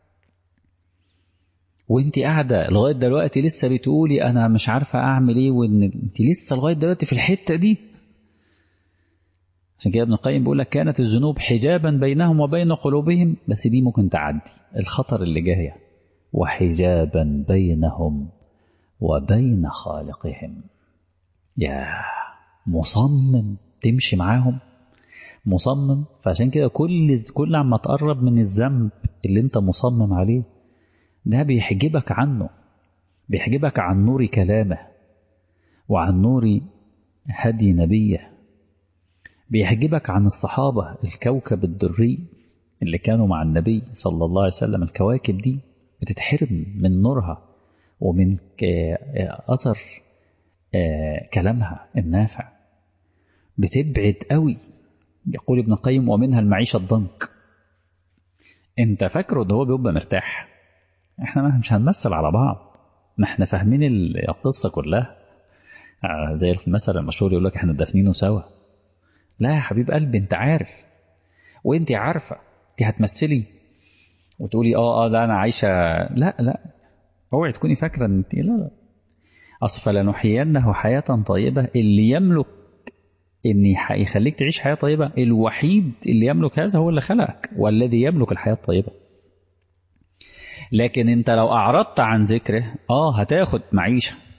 وانت قاعدة لغاية دلوقتي لسه بتقولي انا مش عارفة اعمل ايه وان انت لسه لغاية دلوقتي في الحتة دي عشان كده ابن القيم بيقول لك كانت الذنوب حجابا بينهم وبين قلوبهم بس دي ممكن تعدي الخطر اللي جاية وحجابا بينهم وبين خالقهم يا مصمم تمشي معاهم مصمم فعشان كده كل كل عما تقرب من الذنب اللي انت مصمم عليه ده بيحجبك عنه بيحجبك عن نور كلامه وعن نور هدي نبيه بيحجبك عن الصحابة الكوكب الدري اللي كانوا مع النبي صلى الله عليه وسلم الكواكب دي بتتحرم من نورها ومن أثر كلامها النافع بتبعد قوي يقول ابن القيم ومنها المعيشة الضنك انت فاكره ده هو بيبقى مرتاح احنا مش هنمثل على بعض ما احنا فاهمين القصة كلها زي المثل المشهور يقول لك احنا دافنينه سوا لا يا حبيب قلبي انت عارف وانت عارفة انت هتمثلي وتقولي اه اه لا انا عايشة لا لا اوعي تكوني فاكرة ان انت لا لا اصل فلنحيينه حياة طيبة اللي يملك ان يخليك تعيش حياة طيبة الوحيد اللي يملك هذا هو اللي خلقك والذي يملك الحياة الطيبة لكن انت لو اعرضت عن ذكره اه هتاخد معيشة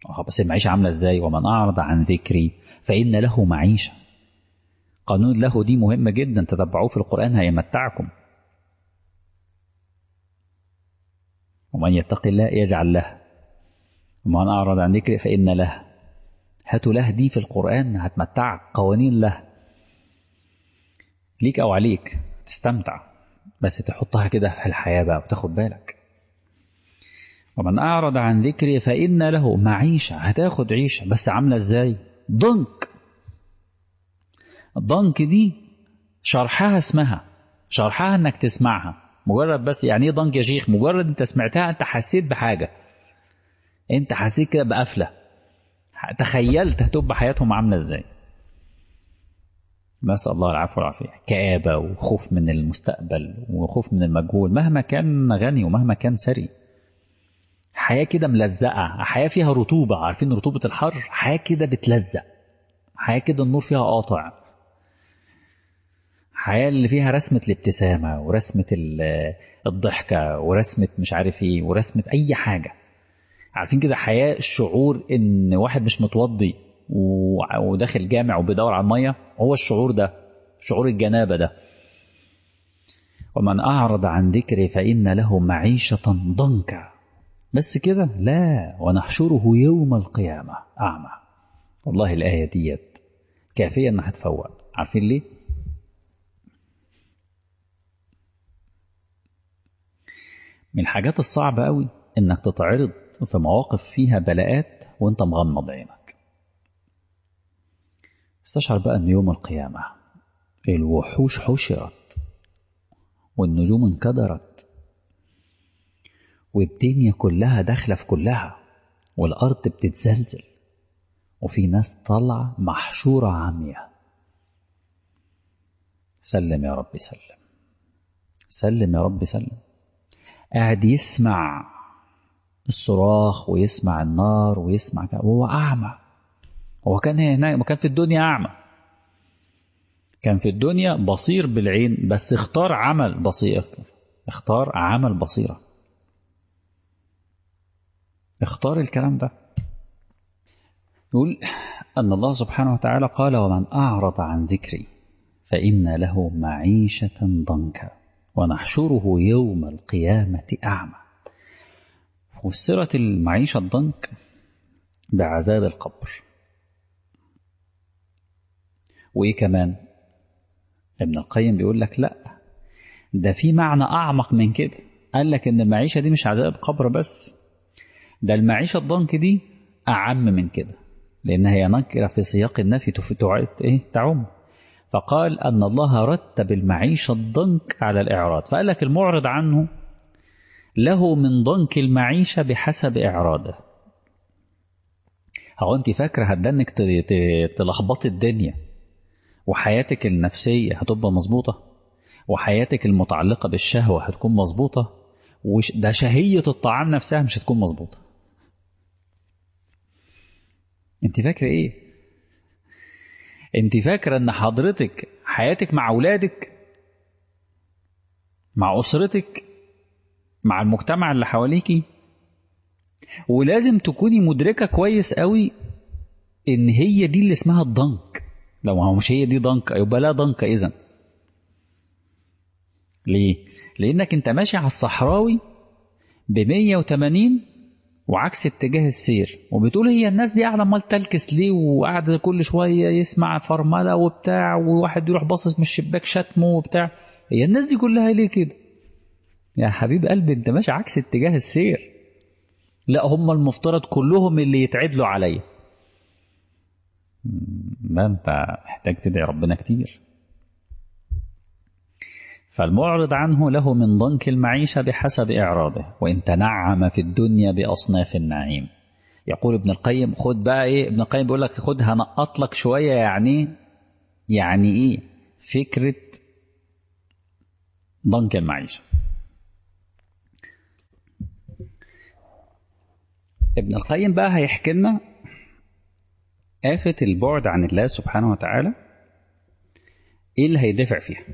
اه بس المعيشة عاملة ازاي ومن أعرض عن ذكري فإن له معيشة قانون له دي مهمة جدا تتبعوه في القرآن هيمتعكم ومن يتق الله يجعل له ومن أعرض عن ذكري فإن له هاتوا له دي في القرآن هتمتعك قوانين له ليك أو عليك تستمتع بس تحطها كده في الحياة بقى وتاخد بالك ومن أعرض عن ذكري فإن له معيشة هتاخد عيشة بس عاملة ازاي ضنك الضنك دي شرحها اسمها شرحها انك تسمعها مجرد بس يعني ايه ضنك يا شيخ مجرد انت سمعتها انت حسيت بحاجة انت حسيت كده بقفلة تخيلت هتبقى حياتهم عاملة ازاي نسأل الله العفو والعافية كآبة وخوف من المستقبل وخوف من المجهول مهما كان غني ومهما كان ثري حياة كده ملزقة حياة فيها رطوبة عارفين رطوبة الحر حياة كده بتلزق حياة كده النور فيها قاطع حياة اللي فيها رسمة الابتسامة ورسمة الضحكة ورسمة مش عارف ايه ورسمة أي حاجة عارفين كده حياة الشعور إن واحد مش متوضي وداخل جامع وبيدور على المية هو الشعور ده شعور الجنابة ده ومن أعرض عن ذكري فإن له معيشة ضنكا بس كده لا ونحشره يوم القيامة أعمى والله الآية ديت كافية إنها تفوق عارفين ليه؟ من الحاجات الصعبة قوي إنك تتعرض في مواقف فيها بلاءات وإنت مغمض عينك استشعر بقى إن يوم القيامة الوحوش حشرت والنجوم انكدرت والدنيا كلها داخلة في كلها والأرض بتتزلزل وفي ناس طالعة محشورة عامية سلم يا رب سلم سلم يا رب سلم قاعد يسمع الصراخ ويسمع النار ويسمع وهو أعمى هو كان هنا كان في الدنيا أعمى كان في الدنيا بصير بالعين بس اختار عمل بصير اختار عمل بصيرة اختار الكلام ده يقول أن الله سبحانه وتعالى قال ومن أعرض عن ذكري فإن له معيشة ضنكا ونحشره يوم القيامة أعمى فسرت المعيشة الضنك بعذاب القبر وإيه كمان ابن القيم بيقول لك لا ده في معنى أعمق من كده قال لك إن المعيشة دي مش عذاب قبر بس ده المعيشة الضنك دي أعم من كده لأن هي نكرة في سياق النفي تعد إيه تعم فقال أن الله رتب المعيشة الضنك على الإعراض فقال لك المعرض عنه له من ضنك المعيشة بحسب إعراضه هو أنت فاكرة هتدنك تلخبط الدنيا وحياتك النفسية هتبقى مظبوطة وحياتك المتعلقة بالشهوة هتكون مظبوطة وده شهية الطعام نفسها مش هتكون مظبوطة انت فاكرة ايه انت فاكرة ان حضرتك حياتك مع اولادك مع اسرتك مع المجتمع اللي حواليكي ولازم تكوني مدركة كويس قوي ان هي دي اللي اسمها الضنك لو هو مش هي دي ضنك يبقى لا ضنك اذا ليه لانك انت ماشي على الصحراوي ب 180 وعكس اتجاه السير وبتقول هي الناس دي قاعده امال تلكس ليه وقاعده كل شويه يسمع فرمله وبتاع وواحد يروح باصص من الشباك شتمه وبتاع هي الناس دي كلها ليه كده يا حبيب قلبي انت ماشي عكس اتجاه السير لا هم المفترض كلهم اللي يتعدلوا عليا ده انت محتاج تدعي ربنا كتير فالمعرض عنه له من ضنك المعيشة بحسب إعراضه وإن تنعم في الدنيا بأصناف النعيم يقول ابن القيم خد بقى إيه ابن القيم بيقول لك خد هنقط لك شوية يعني يعني إيه فكرة ضنك المعيشة ابن القيم بقى هيحكي لنا آفة البعد عن الله سبحانه وتعالى إيه اللي هيدفع فيها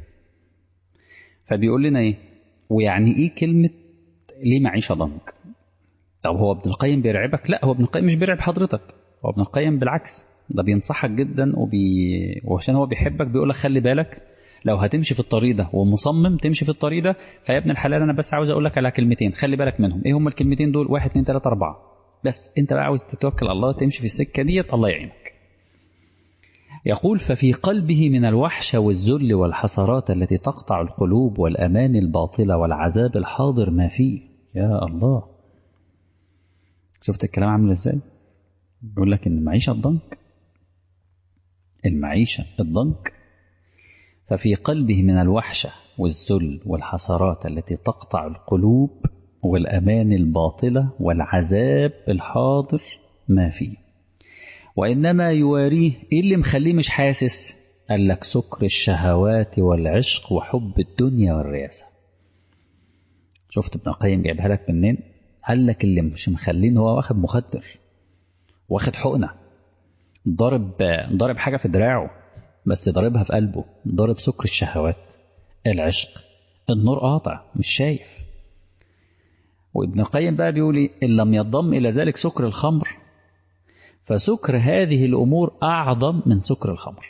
فبيقول لنا ايه ويعني ايه كلمة ليه معيشة ضنك طب هو ابن القيم بيرعبك لا هو ابن القيم مش بيرعب حضرتك هو ابن القيم بالعكس ده بينصحك جدا وبي... وعشان هو بيحبك بيقول لك خلي بالك لو هتمشي في الطريق ده ومصمم تمشي في الطريق ده فيا ابن الحلال انا بس عاوز اقول لك على كلمتين خلي بالك منهم ايه هم الكلمتين دول واحد اتنين تلاته اربعه بس انت بقى عاوز تتوكل على الله تمشي في السكه ديت الله يعينك يقول ففي قلبه من الوحشة والذل والحسرات التي تقطع القلوب والأمان الباطلة والعذاب الحاضر ما فيه يا الله شفت الكلام عامل ازاي بيقول لك ان المعيشة الضنك المعيشة الضنك ففي قلبه من الوحشة والذل والحسرات التي تقطع القلوب والأمان الباطلة والعذاب الحاضر ما فيه وإنما يواريه إيه اللي مخليه مش حاسس قال لك سكر الشهوات والعشق وحب الدنيا والرياسة شفت ابن القيم جايبها لك منين قال لك اللي مش مخلين هو واخد مخدر واخد حقنة ضارب ضارب حاجة في دراعه بس ضاربها في قلبه ضارب سكر الشهوات العشق النور قاطع مش شايف وابن القيم بقى بيقول إيه إن لم يضم إلى ذلك سكر الخمر فسكر هذه الأمور أعظم من سكر الخمر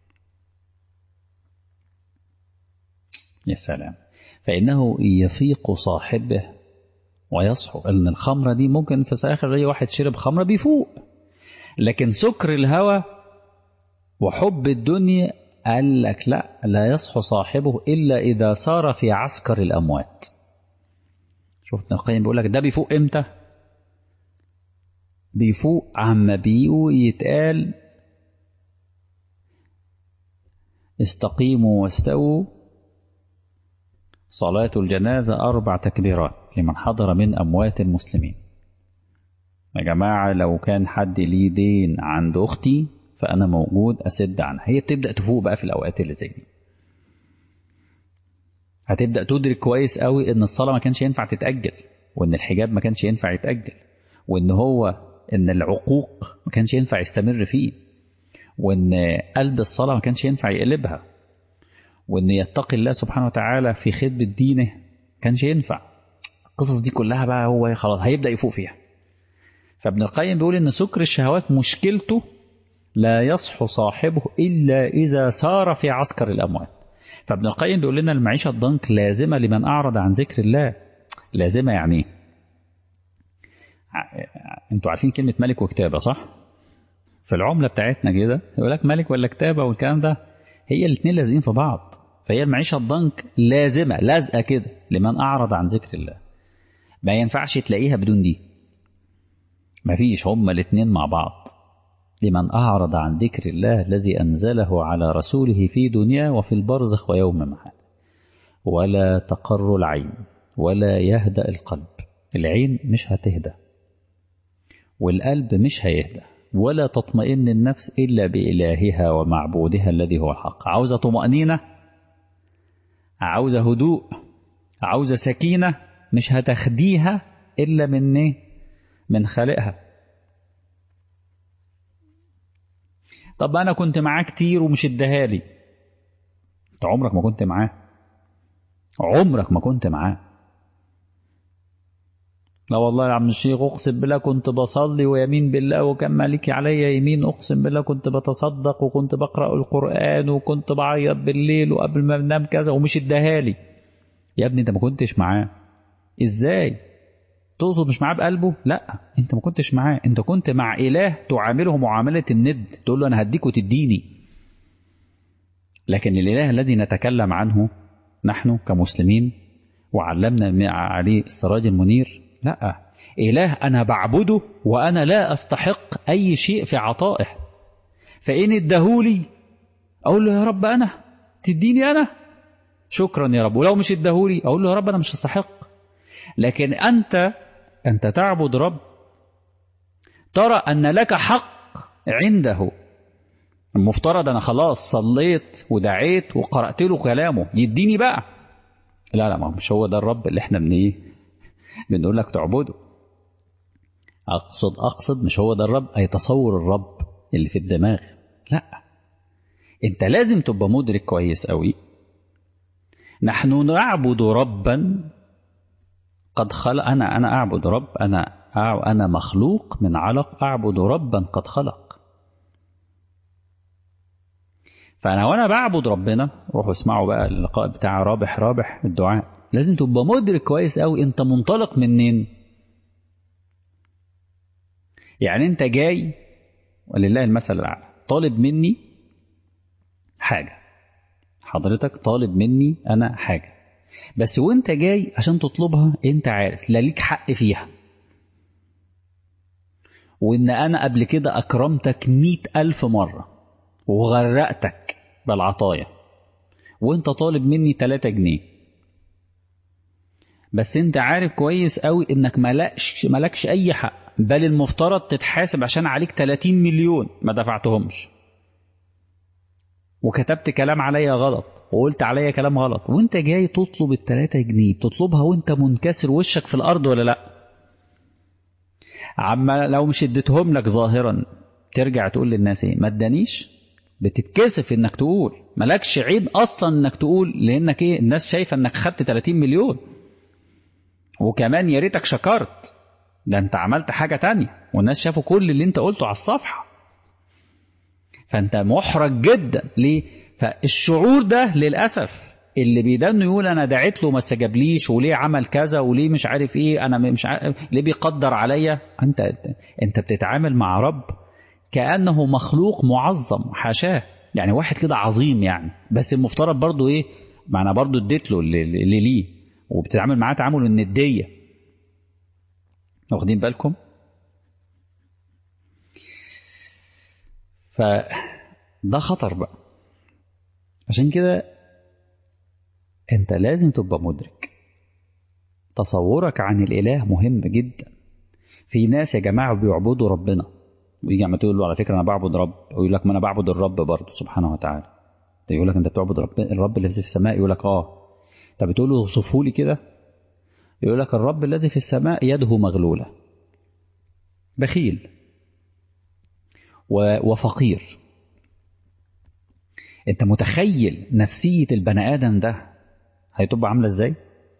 يا سلام فإنه يفيق صاحبه ويصحو أن الخمرة دي ممكن في آخر أي واحد شرب خمرة بيفوق لكن سكر الهوى وحب الدنيا قال لك لا لا يصحو صاحبه إلا إذا صار في عسكر الأموات شوف ابن القيم بيقول لك ده بيفوق إمتى بيفوق عما بيقو يتقال استقيموا واستووا صلاة الجنازة أربع تكبيرات لمن حضر من أموات المسلمين يا جماعة لو كان حد ليه دين عند أختي فأنا موجود أسد عنها هي بتبدأ تفوق بقى في الأوقات اللي زي دي هتبدأ تدرك كويس قوي إن الصلاة ما كانش ينفع تتأجل وإن الحجاب ما كانش ينفع يتأجل وإن هو إن العقوق ما كانش ينفع يستمر فيه وإن قلب الصلاة ما كانش ينفع يقلبها وإن يتقي الله سبحانه وتعالى في خدمة دينه ما كانش ينفع القصص دي كلها بقى هو خلاص هيبدأ يفوق فيها فابن القيم بيقول إن سكر الشهوات مشكلته لا يصحو صاحبه إلا إذا سار في عسكر الأموات فابن القيم بيقول لنا المعيشة الضنك لازمة لمن أعرض عن ذكر الله لازمة يعني انتوا عارفين كلمة ملك وكتابة صح؟ في العملة بتاعتنا كده يقول لك ملك ولا كتابة والكلام ده هي الاثنين لازقين في بعض فهي المعيشة الضنك لازمة لازقة كده لمن أعرض عن ذكر الله ما ينفعش تلاقيها بدون دي مفيش هما الاثنين مع بعض لمن أعرض عن ذكر الله الذي أنزله على رسوله في دنيا وفي البرزخ ويوم محال ولا تقر العين ولا يهدأ القلب العين مش هتهدى والقلب مش هيهدى ولا تطمئن النفس إلا بإلهها ومعبودها الذي هو الحق عاوزة طمأنينة عاوزة هدوء عاوزة سكينة مش هتخديها إلا من إيه؟ من خالقها طب أنا كنت معاه كتير ومش اداهالي أنت عمرك ما كنت معاه عمرك ما كنت معاه لا والله يا عم الشيخ اقسم بالله كنت بصلي ويمين بالله وكان مالكي عليا يمين اقسم بالله كنت بتصدق وكنت بقرا القران وكنت بعيط بالليل وقبل ما انام كذا ومش اداهالي يا ابني انت ما كنتش معاه ازاي تقصد مش معاه بقلبه لا انت ما كنتش معاه انت كنت مع اله تعامله معامله الند تقول له انا هديك وتديني لكن الاله الذي نتكلم عنه نحن كمسلمين وعلمنا عليه السراج المنير لا إله أنا بعبده وأنا لا أستحق أي شيء في عطائه فإن ادهولي أقول له يا رب أنا تديني أنا شكرا يا رب ولو مش ادهولي أقول له يا رب أنا مش أستحق لكن أنت أنت تعبد رب ترى أن لك حق عنده المفترض أنا خلاص صليت ودعيت وقرأت له كلامه يديني بقى لا لا ما مش هو ده الرب اللي احنا بنيه بنقول لك تعبده أقصد أقصد مش هو ده الرب أي تصور الرب اللي في الدماغ لا أنت لازم تبقى مدرك كويس قوي نحن نعبد ربا قد خلق أنا أنا أعبد رب أنا أنا مخلوق من علق أعبد ربا قد خلق فأنا وأنا بعبد ربنا روحوا اسمعوا بقى اللقاء بتاع رابح رابح الدعاء لازم تبقى مدرك كويس قوي أنت منطلق منين يعني أنت جاي ولله المثل الأعلى طالب مني حاجة حضرتك طالب مني أنا حاجة بس وانت جاي عشان تطلبها انت عارف لا ليك حق فيها وان انا قبل كده اكرمتك مئة الف مرة وغرقتك بالعطايا وانت طالب مني تلاتة جنيه بس انت عارف كويس قوي انك ملكش, ملكش اي حق بل المفترض تتحاسب عشان عليك 30 مليون ما دفعتهمش وكتبت كلام عليا غلط وقلت عليا كلام غلط وانت جاي تطلب التلاتة جنيه بتطلبها وانت منكسر وشك في الارض ولا لا عما لو مش اديتهم لك ظاهرا ترجع تقول للناس ايه ما ادانيش بتتكسف انك تقول مالكش عيب اصلا انك تقول لانك ايه الناس شايفه انك خدت 30 مليون وكمان يا ريتك شكرت ده انت عملت حاجه تانية والناس شافوا كل اللي انت قلته على الصفحه فانت محرج جدا ليه فالشعور ده للاسف اللي بيدنه يقول انا دعيت له ما استجابليش وليه عمل كذا وليه مش عارف ايه انا مش عارف ليه بيقدر عليا انت انت بتتعامل مع رب كانه مخلوق معظم حاشاه يعني واحد كده عظيم يعني بس المفترض برضه ايه ما انا برضه اديت له اللي, اللي ليه وبتتعامل معاه تعامل النديه واخدين بالكم فده خطر بقى عشان كده انت لازم تبقى مدرك تصورك عن الاله مهم جدا في ناس يا جماعه بيعبدوا ربنا ويجي عم تقول له على فكره انا بعبد رب ويقول لك ما انا بعبد الرب برضه سبحانه وتعالى يقول لك انت بتعبد رب الرب اللي في السماء يقول لك اه طب بتقول له اوصفه لي كده يقول لك الرب الذي في السماء يده مغلوله بخيل وفقير انت متخيل نفسيه البني ادم ده هتبقى عامله ازاي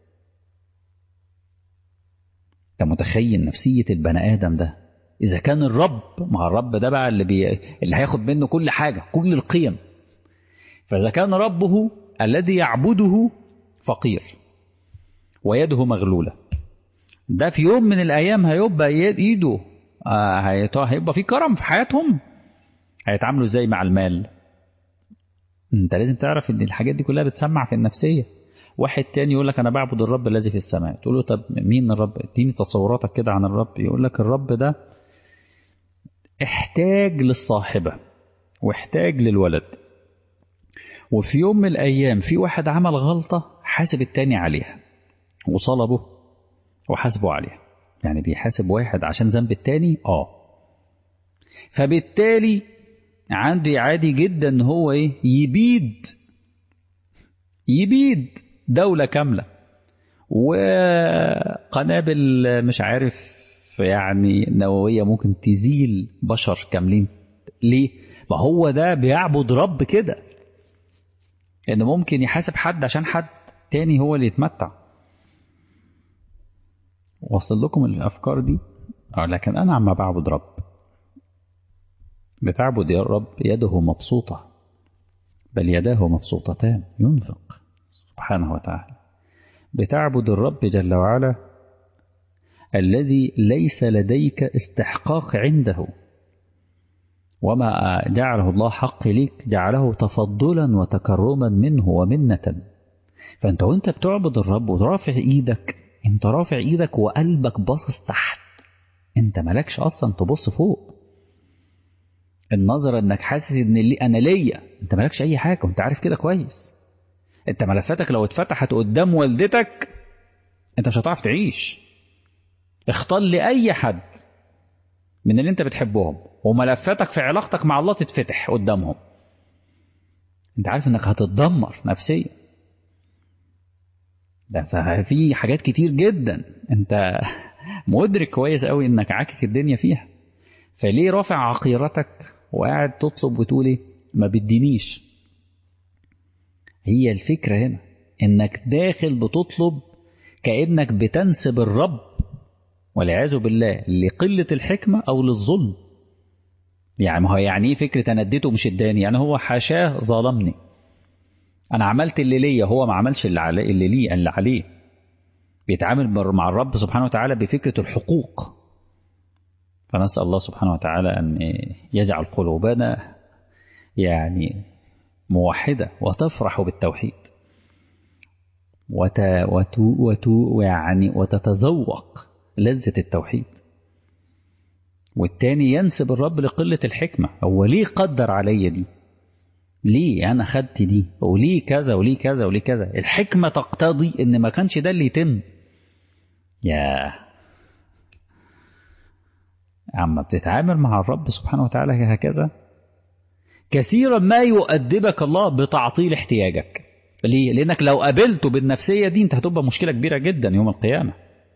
انت متخيل نفسيه البني ادم ده اذا كان الرب مع الرب ده بقى اللي بي... اللي هياخد منه كل حاجه كل القيم فاذا كان ربه الذي يعبده فقير ويده مغلوله ده في يوم من الايام هيبقى ايده آه هيبقى في كرم في حياتهم هيتعاملوا ازاي مع المال انت لازم تعرف ان الحاجات دي كلها بتسمع في النفسيه واحد تاني يقول لك انا بعبد الرب الذي في السماء تقول له طب مين الرب اديني تصوراتك كده عن الرب يقول لك الرب ده احتاج للصاحبه واحتاج للولد وفي يوم من الايام في واحد عمل غلطه حاسب التاني عليها وصلبه وحاسبه عليها يعني بيحاسب واحد عشان ذنب التاني اه فبالتالي عندي عادي جدا ان هو ايه يبيد يبيد دولة كاملة وقنابل مش عارف يعني نووية ممكن تزيل بشر كاملين ليه؟ ما هو ده بيعبد رب كده ان ممكن يحاسب حد عشان حد تاني هو اللي يتمتع وصل لكم الافكار دي اه لكن انا عم بعبد رب بتعبد يا رب يده مبسوطه بل يداه مبسوطتان ينفق سبحانه وتعالى بتعبد الرب جل وعلا الذي ليس لديك استحقاق عنده وما جعله الله حق ليك جعله تفضلا وتكرما منه ومنة فانت وانت بتعبد الرب ورافع ايدك انت رافع ايدك وقلبك باصص تحت انت مالكش اصلا تبص فوق النظرة انك حاسس ان اللي انا ليا انت مالكش اي حاجة وانت عارف كده كويس انت ملفاتك لو اتفتحت قدام والدتك انت مش هتعرف تعيش اختار لأي حد من اللي انت بتحبهم وملفاتك في علاقتك مع الله تتفتح قدامهم انت عارف انك هتتدمر نفسيا ده ففي حاجات كتير جدا انت مدرك كويس قوي انك عاكك الدنيا فيها فليه رافع عقيرتك وقاعد تطلب وتقول ايه ما بدينيش هي الفكرة هنا انك داخل بتطلب كأنك بتنسب الرب والعياذ بالله لقلة الحكمة أو للظلم يعني ما هو يعني ايه فكرة أنا اديته مش اداني يعني هو حاشاه ظلمني أنا عملت اللي ليا هو ما عملش اللي عليه اللي ليه اللي عليه بيتعامل مع الرب سبحانه وتعالى بفكرة الحقوق فنسأل الله سبحانه وتعالى أن يجعل قلوبنا يعني موحدة وتفرح بالتوحيد وت وت وت يعني وتتذوق لذة التوحيد والتاني ينسب الرب لقلة الحكمة هو ليه قدر عليا دي ليه أنا خدت دي وليه كذا وليه كذا وليه كذا الحكمة تقتضي إن ما كانش ده اللي يتم يا عما بتتعامل مع الرب سبحانه وتعالى هكذا كثيرا ما يؤدبك الله بتعطيل احتياجك ليه؟ لأنك لو قابلته بالنفسية دي أنت هتبقى مشكلة كبيرة جدا يوم القيامة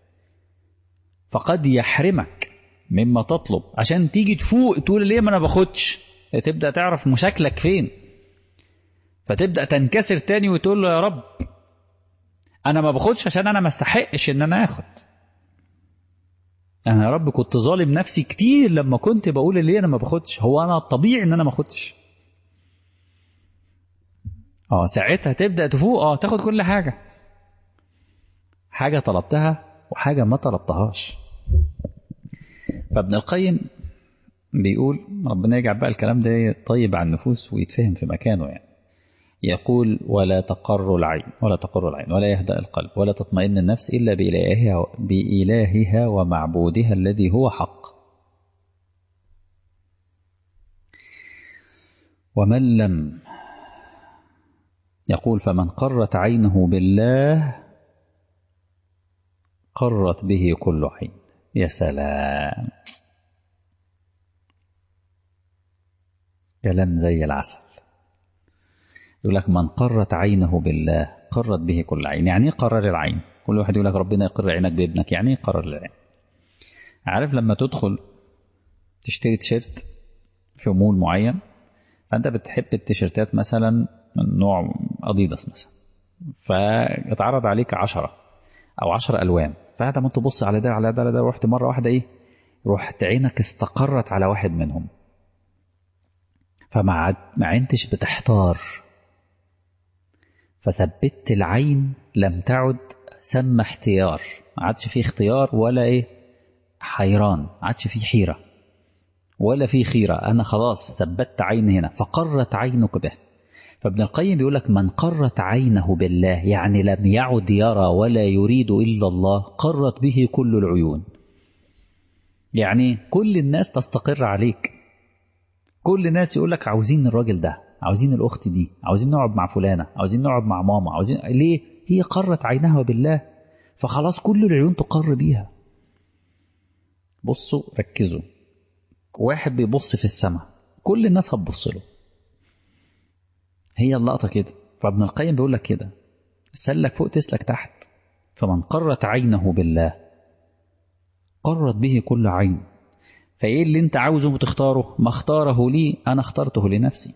فقد يحرمك مما تطلب عشان تيجي تفوق تقول ليه ما أنا باخدش تبدأ تعرف مشاكلك فين فتبدأ تنكسر تاني وتقول له يا رب أنا ما باخدش عشان أنا ما استحقش إن أنا آخد أنا يا رب كنت ظالم نفسي كتير لما كنت بقول ليه أنا ما باخدش هو أنا الطبيعي إن أنا ما أخدش اه ساعتها تبدأ تفوق اه تاخد كل حاجة حاجة طلبتها وحاجة ما طلبتهاش فابن القيم بيقول ربنا يجعل بقى الكلام ده طيب على النفوس ويتفهم في مكانه يعني يقول ولا تقر العين ولا تقر العين ولا يهدأ القلب ولا تطمئن النفس إلا بإلهها, بإلهها ومعبودها الذي هو حق ومن لم يقول فمن قرت عينه بالله قرت به كل عين يا سلام كلام زي العسل يقول لك من قرت عينه بالله قرت به كل عين يعني ايه قرر العين كل واحد يقول لك ربنا يقر عينك بابنك يعني ايه قرر العين عارف لما تدخل تشتري تيشيرت في مول معين فانت بتحب التيشيرتات مثلا من نوع اديداس مثلا فاتعرض عليك عشرة او عشر الوان فانت ما تبص على ده على ده على ده رحت مره واحده ايه رحت عينك استقرت على واحد منهم فما ما عدتش بتحتار فثبت العين لم تعد سمى احتيار ما عادش فيه اختيار ولا ايه حيران ما عادش فيه حيرة ولا فيه خيرة أنا خلاص ثبت عيني هنا فقرت عينك به فابن القيم بيقول لك من قرت عينه بالله يعني لم يعد يرى ولا يريد إلا الله قرت به كل العيون يعني كل الناس تستقر عليك كل الناس يقول لك عاوزين الراجل ده عاوزين الأخت دي عاوزين نقعد مع فلانة عاوزين نقعد مع ماما عاوزين ليه هي قرت عينها بالله فخلاص كل العيون تقر بيها بصوا ركزوا واحد بيبص في السماء كل الناس هتبص له هي اللقطة كده فابن القيم بيقول لك كده سلك فوق تسلك تحت فمن قرت عينه بالله قرت به كل عين فايه اللي انت عاوزه تختاره ما اختاره لي انا اخترته لنفسي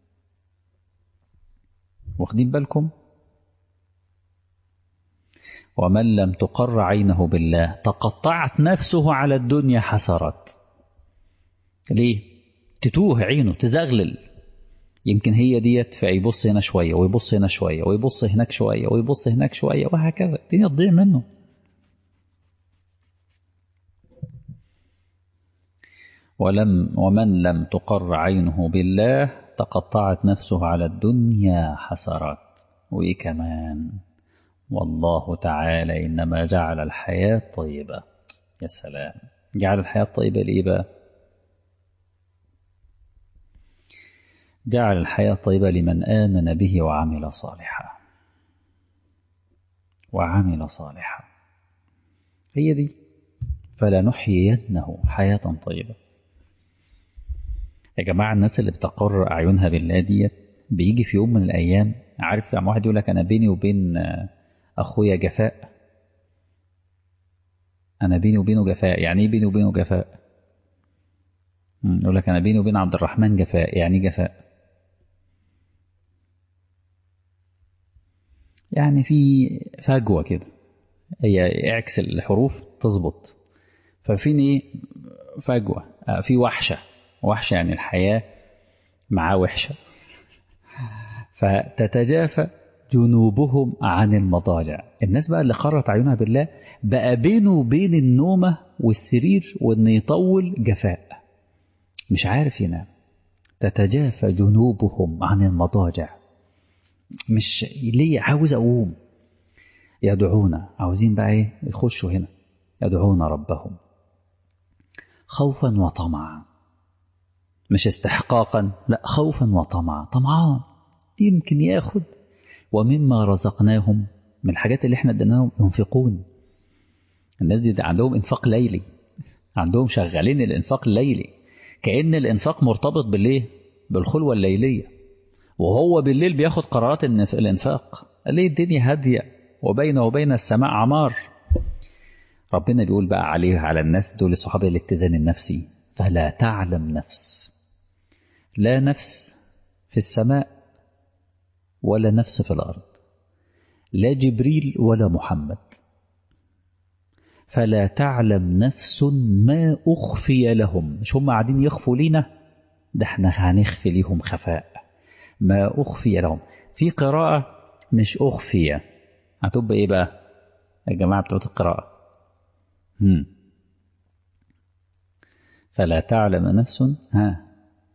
واخدين بالكم ومن لم تقر عينه بالله تقطعت نفسه على الدنيا حسرات ليه تتوه عينه تزغلل يمكن هي ديت فيبص هنا شوية ويبص هنا شوية ويبص هناك شوية ويبص هناك شوية وهكذا الدنيا تضيع منه ولم ومن لم تقر عينه بالله تقطعت نفسه على الدنيا حسرات وإيه كمان والله تعالى إنما جعل الحياة طيبة يا سلام جعل الحياة طيبة لإيه بقى جعل الحياة طيبة لمن آمن به وعمل صالحا وعمل صالحا هي دي فلنحيينه حياة طيبة يا جماعة الناس اللي بتقر أعينها بالله ديت بيجي في يوم من الأيام عارف لما واحد يقول لك أنا بيني وبين أخويا جفاء أنا بيني وبينه جفاء يعني إيه بيني وبينه جفاء يقول لك أنا بيني وبين عبد الرحمن جفاء يعني جفاء يعني في فجوة كده هي اعكس الحروف تظبط ففين ايه فجوة في وحشة وحشة يعني الحياة معاه وحشة فتتجافى جنوبهم عن المضاجع الناس بقى اللي قرت عيونها بالله بقى بينه وبين النومة والسرير وان يطول جفاء مش عارف ينام تتجافى جنوبهم عن المضاجع مش ليه عاوز اقوم يدعونا عاوزين بقى ايه يخشوا هنا يدعون ربهم خوفا وطمعا مش استحقاقا لا خوفا وطمعا طمعان يمكن ياخد ومما رزقناهم من الحاجات اللي احنا اديناهم ينفقون الناس دي عندهم انفاق ليلي عندهم شغالين الانفاق الليلي كأن الانفاق مرتبط بالايه بالخلوة الليلية وهو بالليل بياخد قرارات الانفاق ليه الدنيا هادية وبينه وبين السماء عمار ربنا بيقول بقى عليه على الناس دول صحابة الاتزان النفسي فلا تعلم نفس لا نفس في السماء ولا نفس في الأرض لا جبريل ولا محمد فلا تعلم نفس ما أخفي لهم مش هم قاعدين يخفوا لينا ده احنا هنخفي ليهم خفاء ما أخفي لهم في قراءة مش أخفي هتبقى إيه بقى يا جماعة بتوع القراءة هم. فلا تعلم نفس ها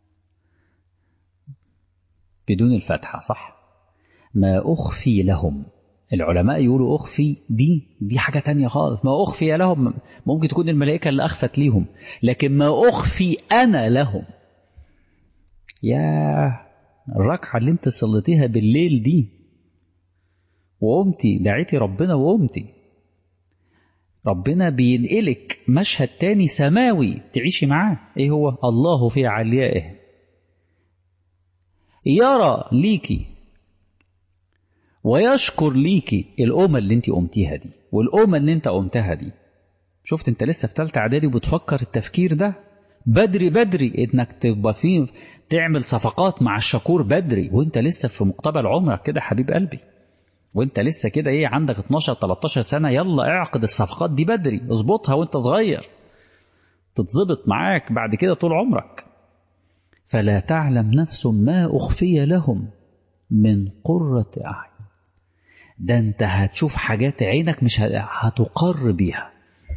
بدون الفتحة صح ما أخفي لهم العلماء يقولوا أخفي دي دي حاجة تانية خالص ما أخفي لهم ممكن تكون الملائكة اللي أخفت ليهم لكن ما أخفي أنا لهم يا الركعة اللي انت صليتيها بالليل دي وقمتي دعيتي ربنا وقمتي ربنا بينقلك مشهد تاني سماوي تعيشي معاه ايه هو الله في عليائه يرى ليكي ويشكر ليكي الأمة اللي انت قمتيها دي والأمة اللي انت قمتها دي شفت انت لسه في ثالثه اعدادي وبتفكر التفكير ده بدري بدري انك تبقى فيه تعمل صفقات مع الشكور بدري وانت لسه في مقتبل عمرك كده حبيب قلبي وانت لسه كده ايه عندك 12 13 سنه يلا اعقد الصفقات دي بدري اظبطها وانت صغير تتظبط معاك بعد كده طول عمرك فلا تعلم نفس ما اخفي لهم من قرة اعين ده انت هتشوف حاجات عينك مش هتقر بيها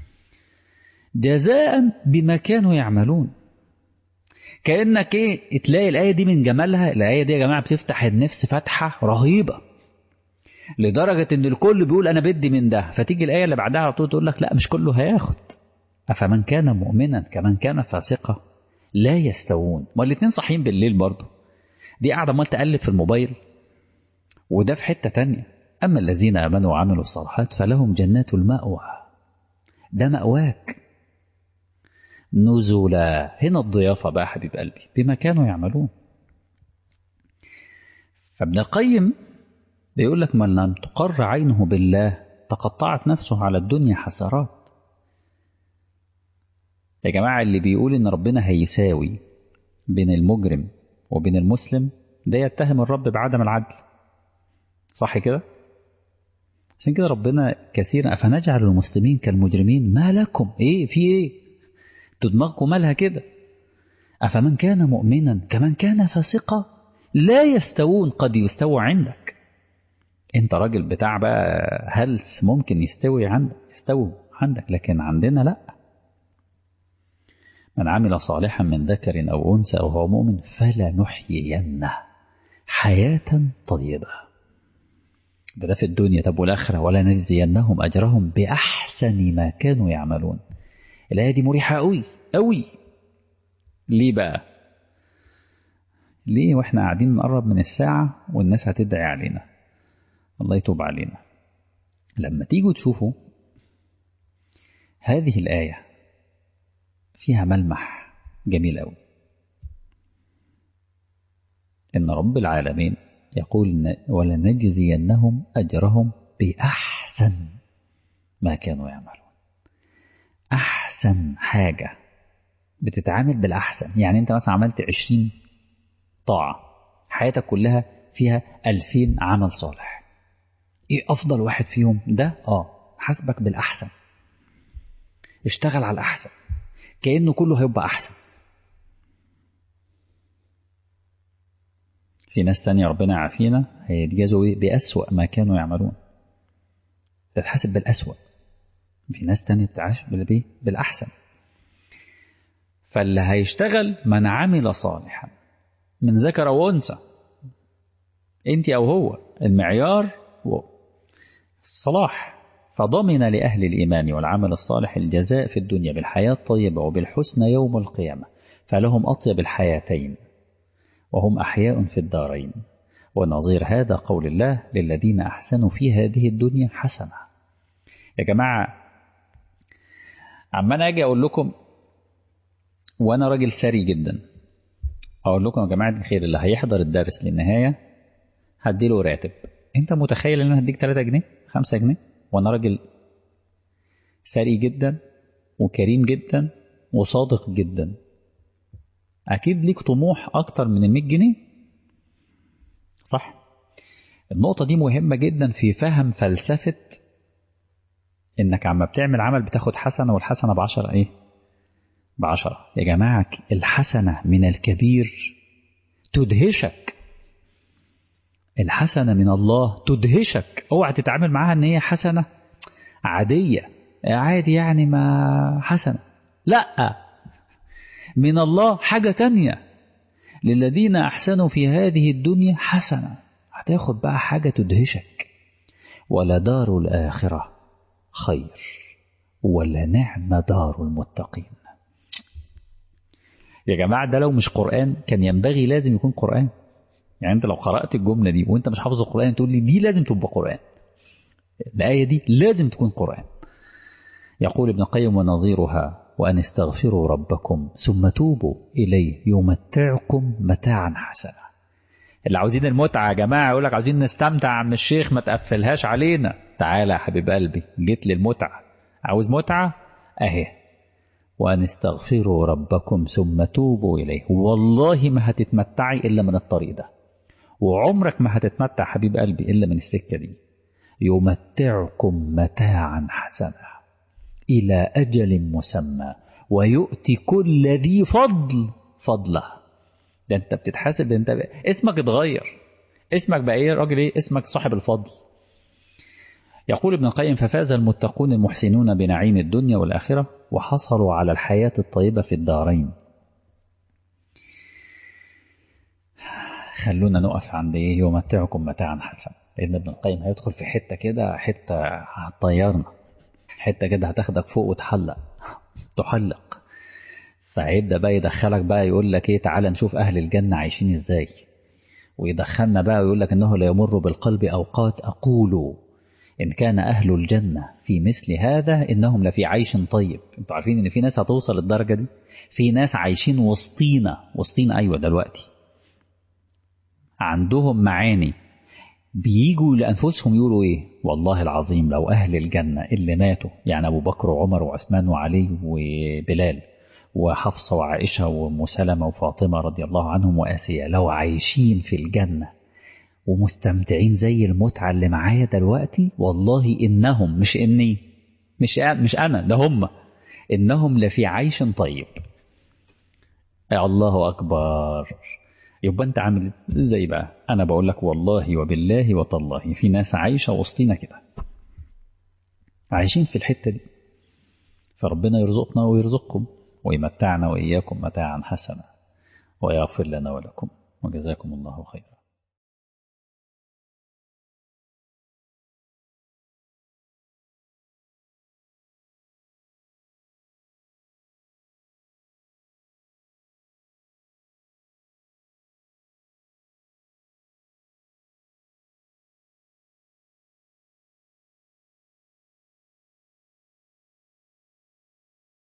جزاء بما كانوا يعملون كأنك ايه تلاقي الآية دي من جمالها الآية دي يا جماعة بتفتح النفس فتحة رهيبة لدرجة ان الكل بيقول انا بدي من ده فتيجي الآية اللي بعدها على طول تقول لك لا مش كله هياخد أفمن كان مؤمنا كمن كان فاسقا لا يستوون ما الاتنين صاحيين بالليل برضه دي قاعدة ما تقلب في الموبايل وده في حتة تانية أما الذين آمنوا وعملوا الصالحات فلهم جنات المأوى ده مأواك نزلا هنا الضيافة بقى حبيب قلبي بما كانوا يعملون فابن القيم بيقول لك من لم تقر عينه بالله تقطعت نفسه على الدنيا حسرات يا جماعة اللي بيقول إن ربنا هيساوي بين المجرم وبين المسلم ده يتهم الرب بعدم العدل صح كده؟ عشان كده ربنا كثيرا أفنجعل المسلمين كالمجرمين ما لكم إيه في إيه دماغكم مالها كده أفمن كان مؤمنا كمن كان فاسقا لا يستوون قد يستوى عندك انت راجل بتاع بقى هلس ممكن يستوي عندك يستوي عندك لكن عندنا لا من عمل صالحا من ذكر أو أنثى وهو مؤمن فلنحيينه حياة طيبة ده, ده في الدنيا طب والآخرة ولا نجزينهم أجرهم بأحسن ما كانوا يعملون الآية دي مريحة قوي قوي ليه بقى ليه واحنا قاعدين نقرب من الساعة والناس هتدعي علينا الله يتوب علينا لما تيجوا تشوفوا هذه الآية فيها ملمح جميل قوي إن رب العالمين يقول ولنجزينهم أجرهم بأحسن ما كانوا يعملون أحسن حاجة بتتعامل بالأحسن يعني أنت مثلا عملت عشرين طاعة حياتك كلها فيها ألفين عمل صالح إيه أفضل واحد فيهم ده آه حسبك بالأحسن اشتغل على الأحسن كأنه كله هيبقى أحسن في ناس تانية ربنا يعافينا هيتجازوا إيه؟ بأسوأ ما كانوا يعملون تتحاسب بالأسوأ في ناس تانية بتعاش بالإيه؟ بالأحسن فاللي هيشتغل من عمل صالحا من ذكر وأنثى أنت أو هو المعيار هو الصلاح فضمن لأهل الإيمان والعمل الصالح الجزاء في الدنيا بالحياة الطيبة وبالحسنى يوم القيامة فلهم أطيب الحياتين وهم أحياء في الدارين ونظير هذا قول الله للذين أحسنوا في هذه الدنيا حسنة يا جماعة عمال أجي أقول لكم وأنا راجل سري جدا أقول لكم يا جماعة الخير اللي هيحضر الدرس للنهاية هديله راتب أنت متخيل إن أنا هديك 3 جنيه 5 جنيه وأنا راجل سري جدا وكريم جدا وصادق جدا أكيد ليك طموح أكتر من ال 100 جنيه صح النقطة دي مهمة جدا في فهم فلسفة إنك عما بتعمل عمل بتاخد حسنة والحسنة بعشرة إيه؟ بعشرة يا جماعة الحسنة من الكبير تدهشك الحسنة من الله تدهشك اوعى تتعامل معاها ان هي حسنة عادية عادي يعني ما حسنة لا من الله حاجة تانية للذين أحسنوا في هذه الدنيا حسنة هتاخد بقى حاجة تدهشك ولدار الآخرة خير ولنعم دار المتقين يا جماعة ده لو مش قرآن كان ينبغي لازم يكون قرآن يعني انت لو قرأت الجملة دي وانت مش حافظ القرآن تقول لي دي لازم تبقى قرآن الآية دي لازم تكون قرآن يقول ابن القيم ونظيرها وأن استغفروا ربكم ثم توبوا إليه يمتعكم متاعا حسنا اللي عاوزين المتعة يا جماعة يقول لك عاوزين نستمتع عم الشيخ ما تقفلهاش علينا تعالى يا حبيب قلبي جيت للمتعة عاوز متعة أهي وأن استغفروا ربكم ثم توبوا إليه والله ما هتتمتعي إلا من الطريق ده وعمرك ما هتتمتع حبيب قلبي إلا من السكة دي يمتعكم متاعا حسنا إلى أجل مسمى ويؤتي كل ذي فضل فضله ده أنت بتتحاسب ده أنت ب... اسمك اتغير اسمك بقى إيه راجل إيه اسمك صاحب الفضل يقول ابن القيم ففاز المتقون المحسنون بنعيم الدنيا والآخرة وحصلوا على الحياة الطيبة في الدارين خلونا نقف عند ايه يمتعكم متاعا حسنا لان ابن القيم هيدخل في حته كده حته هتطيرنا حته كده هتاخدك فوق وتحلق تحلق فهيبدا بقى يدخلك بقى يقول لك ايه تعالى نشوف اهل الجنه عايشين ازاي ويدخلنا بقى ويقول لك انه لا يمر بالقلب اوقات اقول ان كان اهل الجنه في مثل هذا انهم لفي عيش طيب انتوا عارفين ان في ناس هتوصل للدرجه دي في ناس عايشين وسطينا وسطينا ايوه دلوقتي عندهم معاني بيجوا لأنفسهم يقولوا إيه والله العظيم لو أهل الجنة اللي ماتوا يعني أبو بكر وعمر وعثمان وعلي وبلال وحفصة وعائشة وأم سلمة وفاطمة رضي الله عنهم وآسيا لو عايشين في الجنة ومستمتعين زي المتعة اللي معايا دلوقتي والله إنهم مش إني مش مش أنا ده هم إنهم لفي عيش طيب يا الله أكبر يبقى انت عامل زي بقى انا بقول لك والله وبالله وتالله في ناس عايشه وسطينا كده عايشين في الحته دي فربنا يرزقنا ويرزقكم ويمتعنا واياكم متاعا حسنا ويغفر لنا ولكم وجزاكم الله خيرا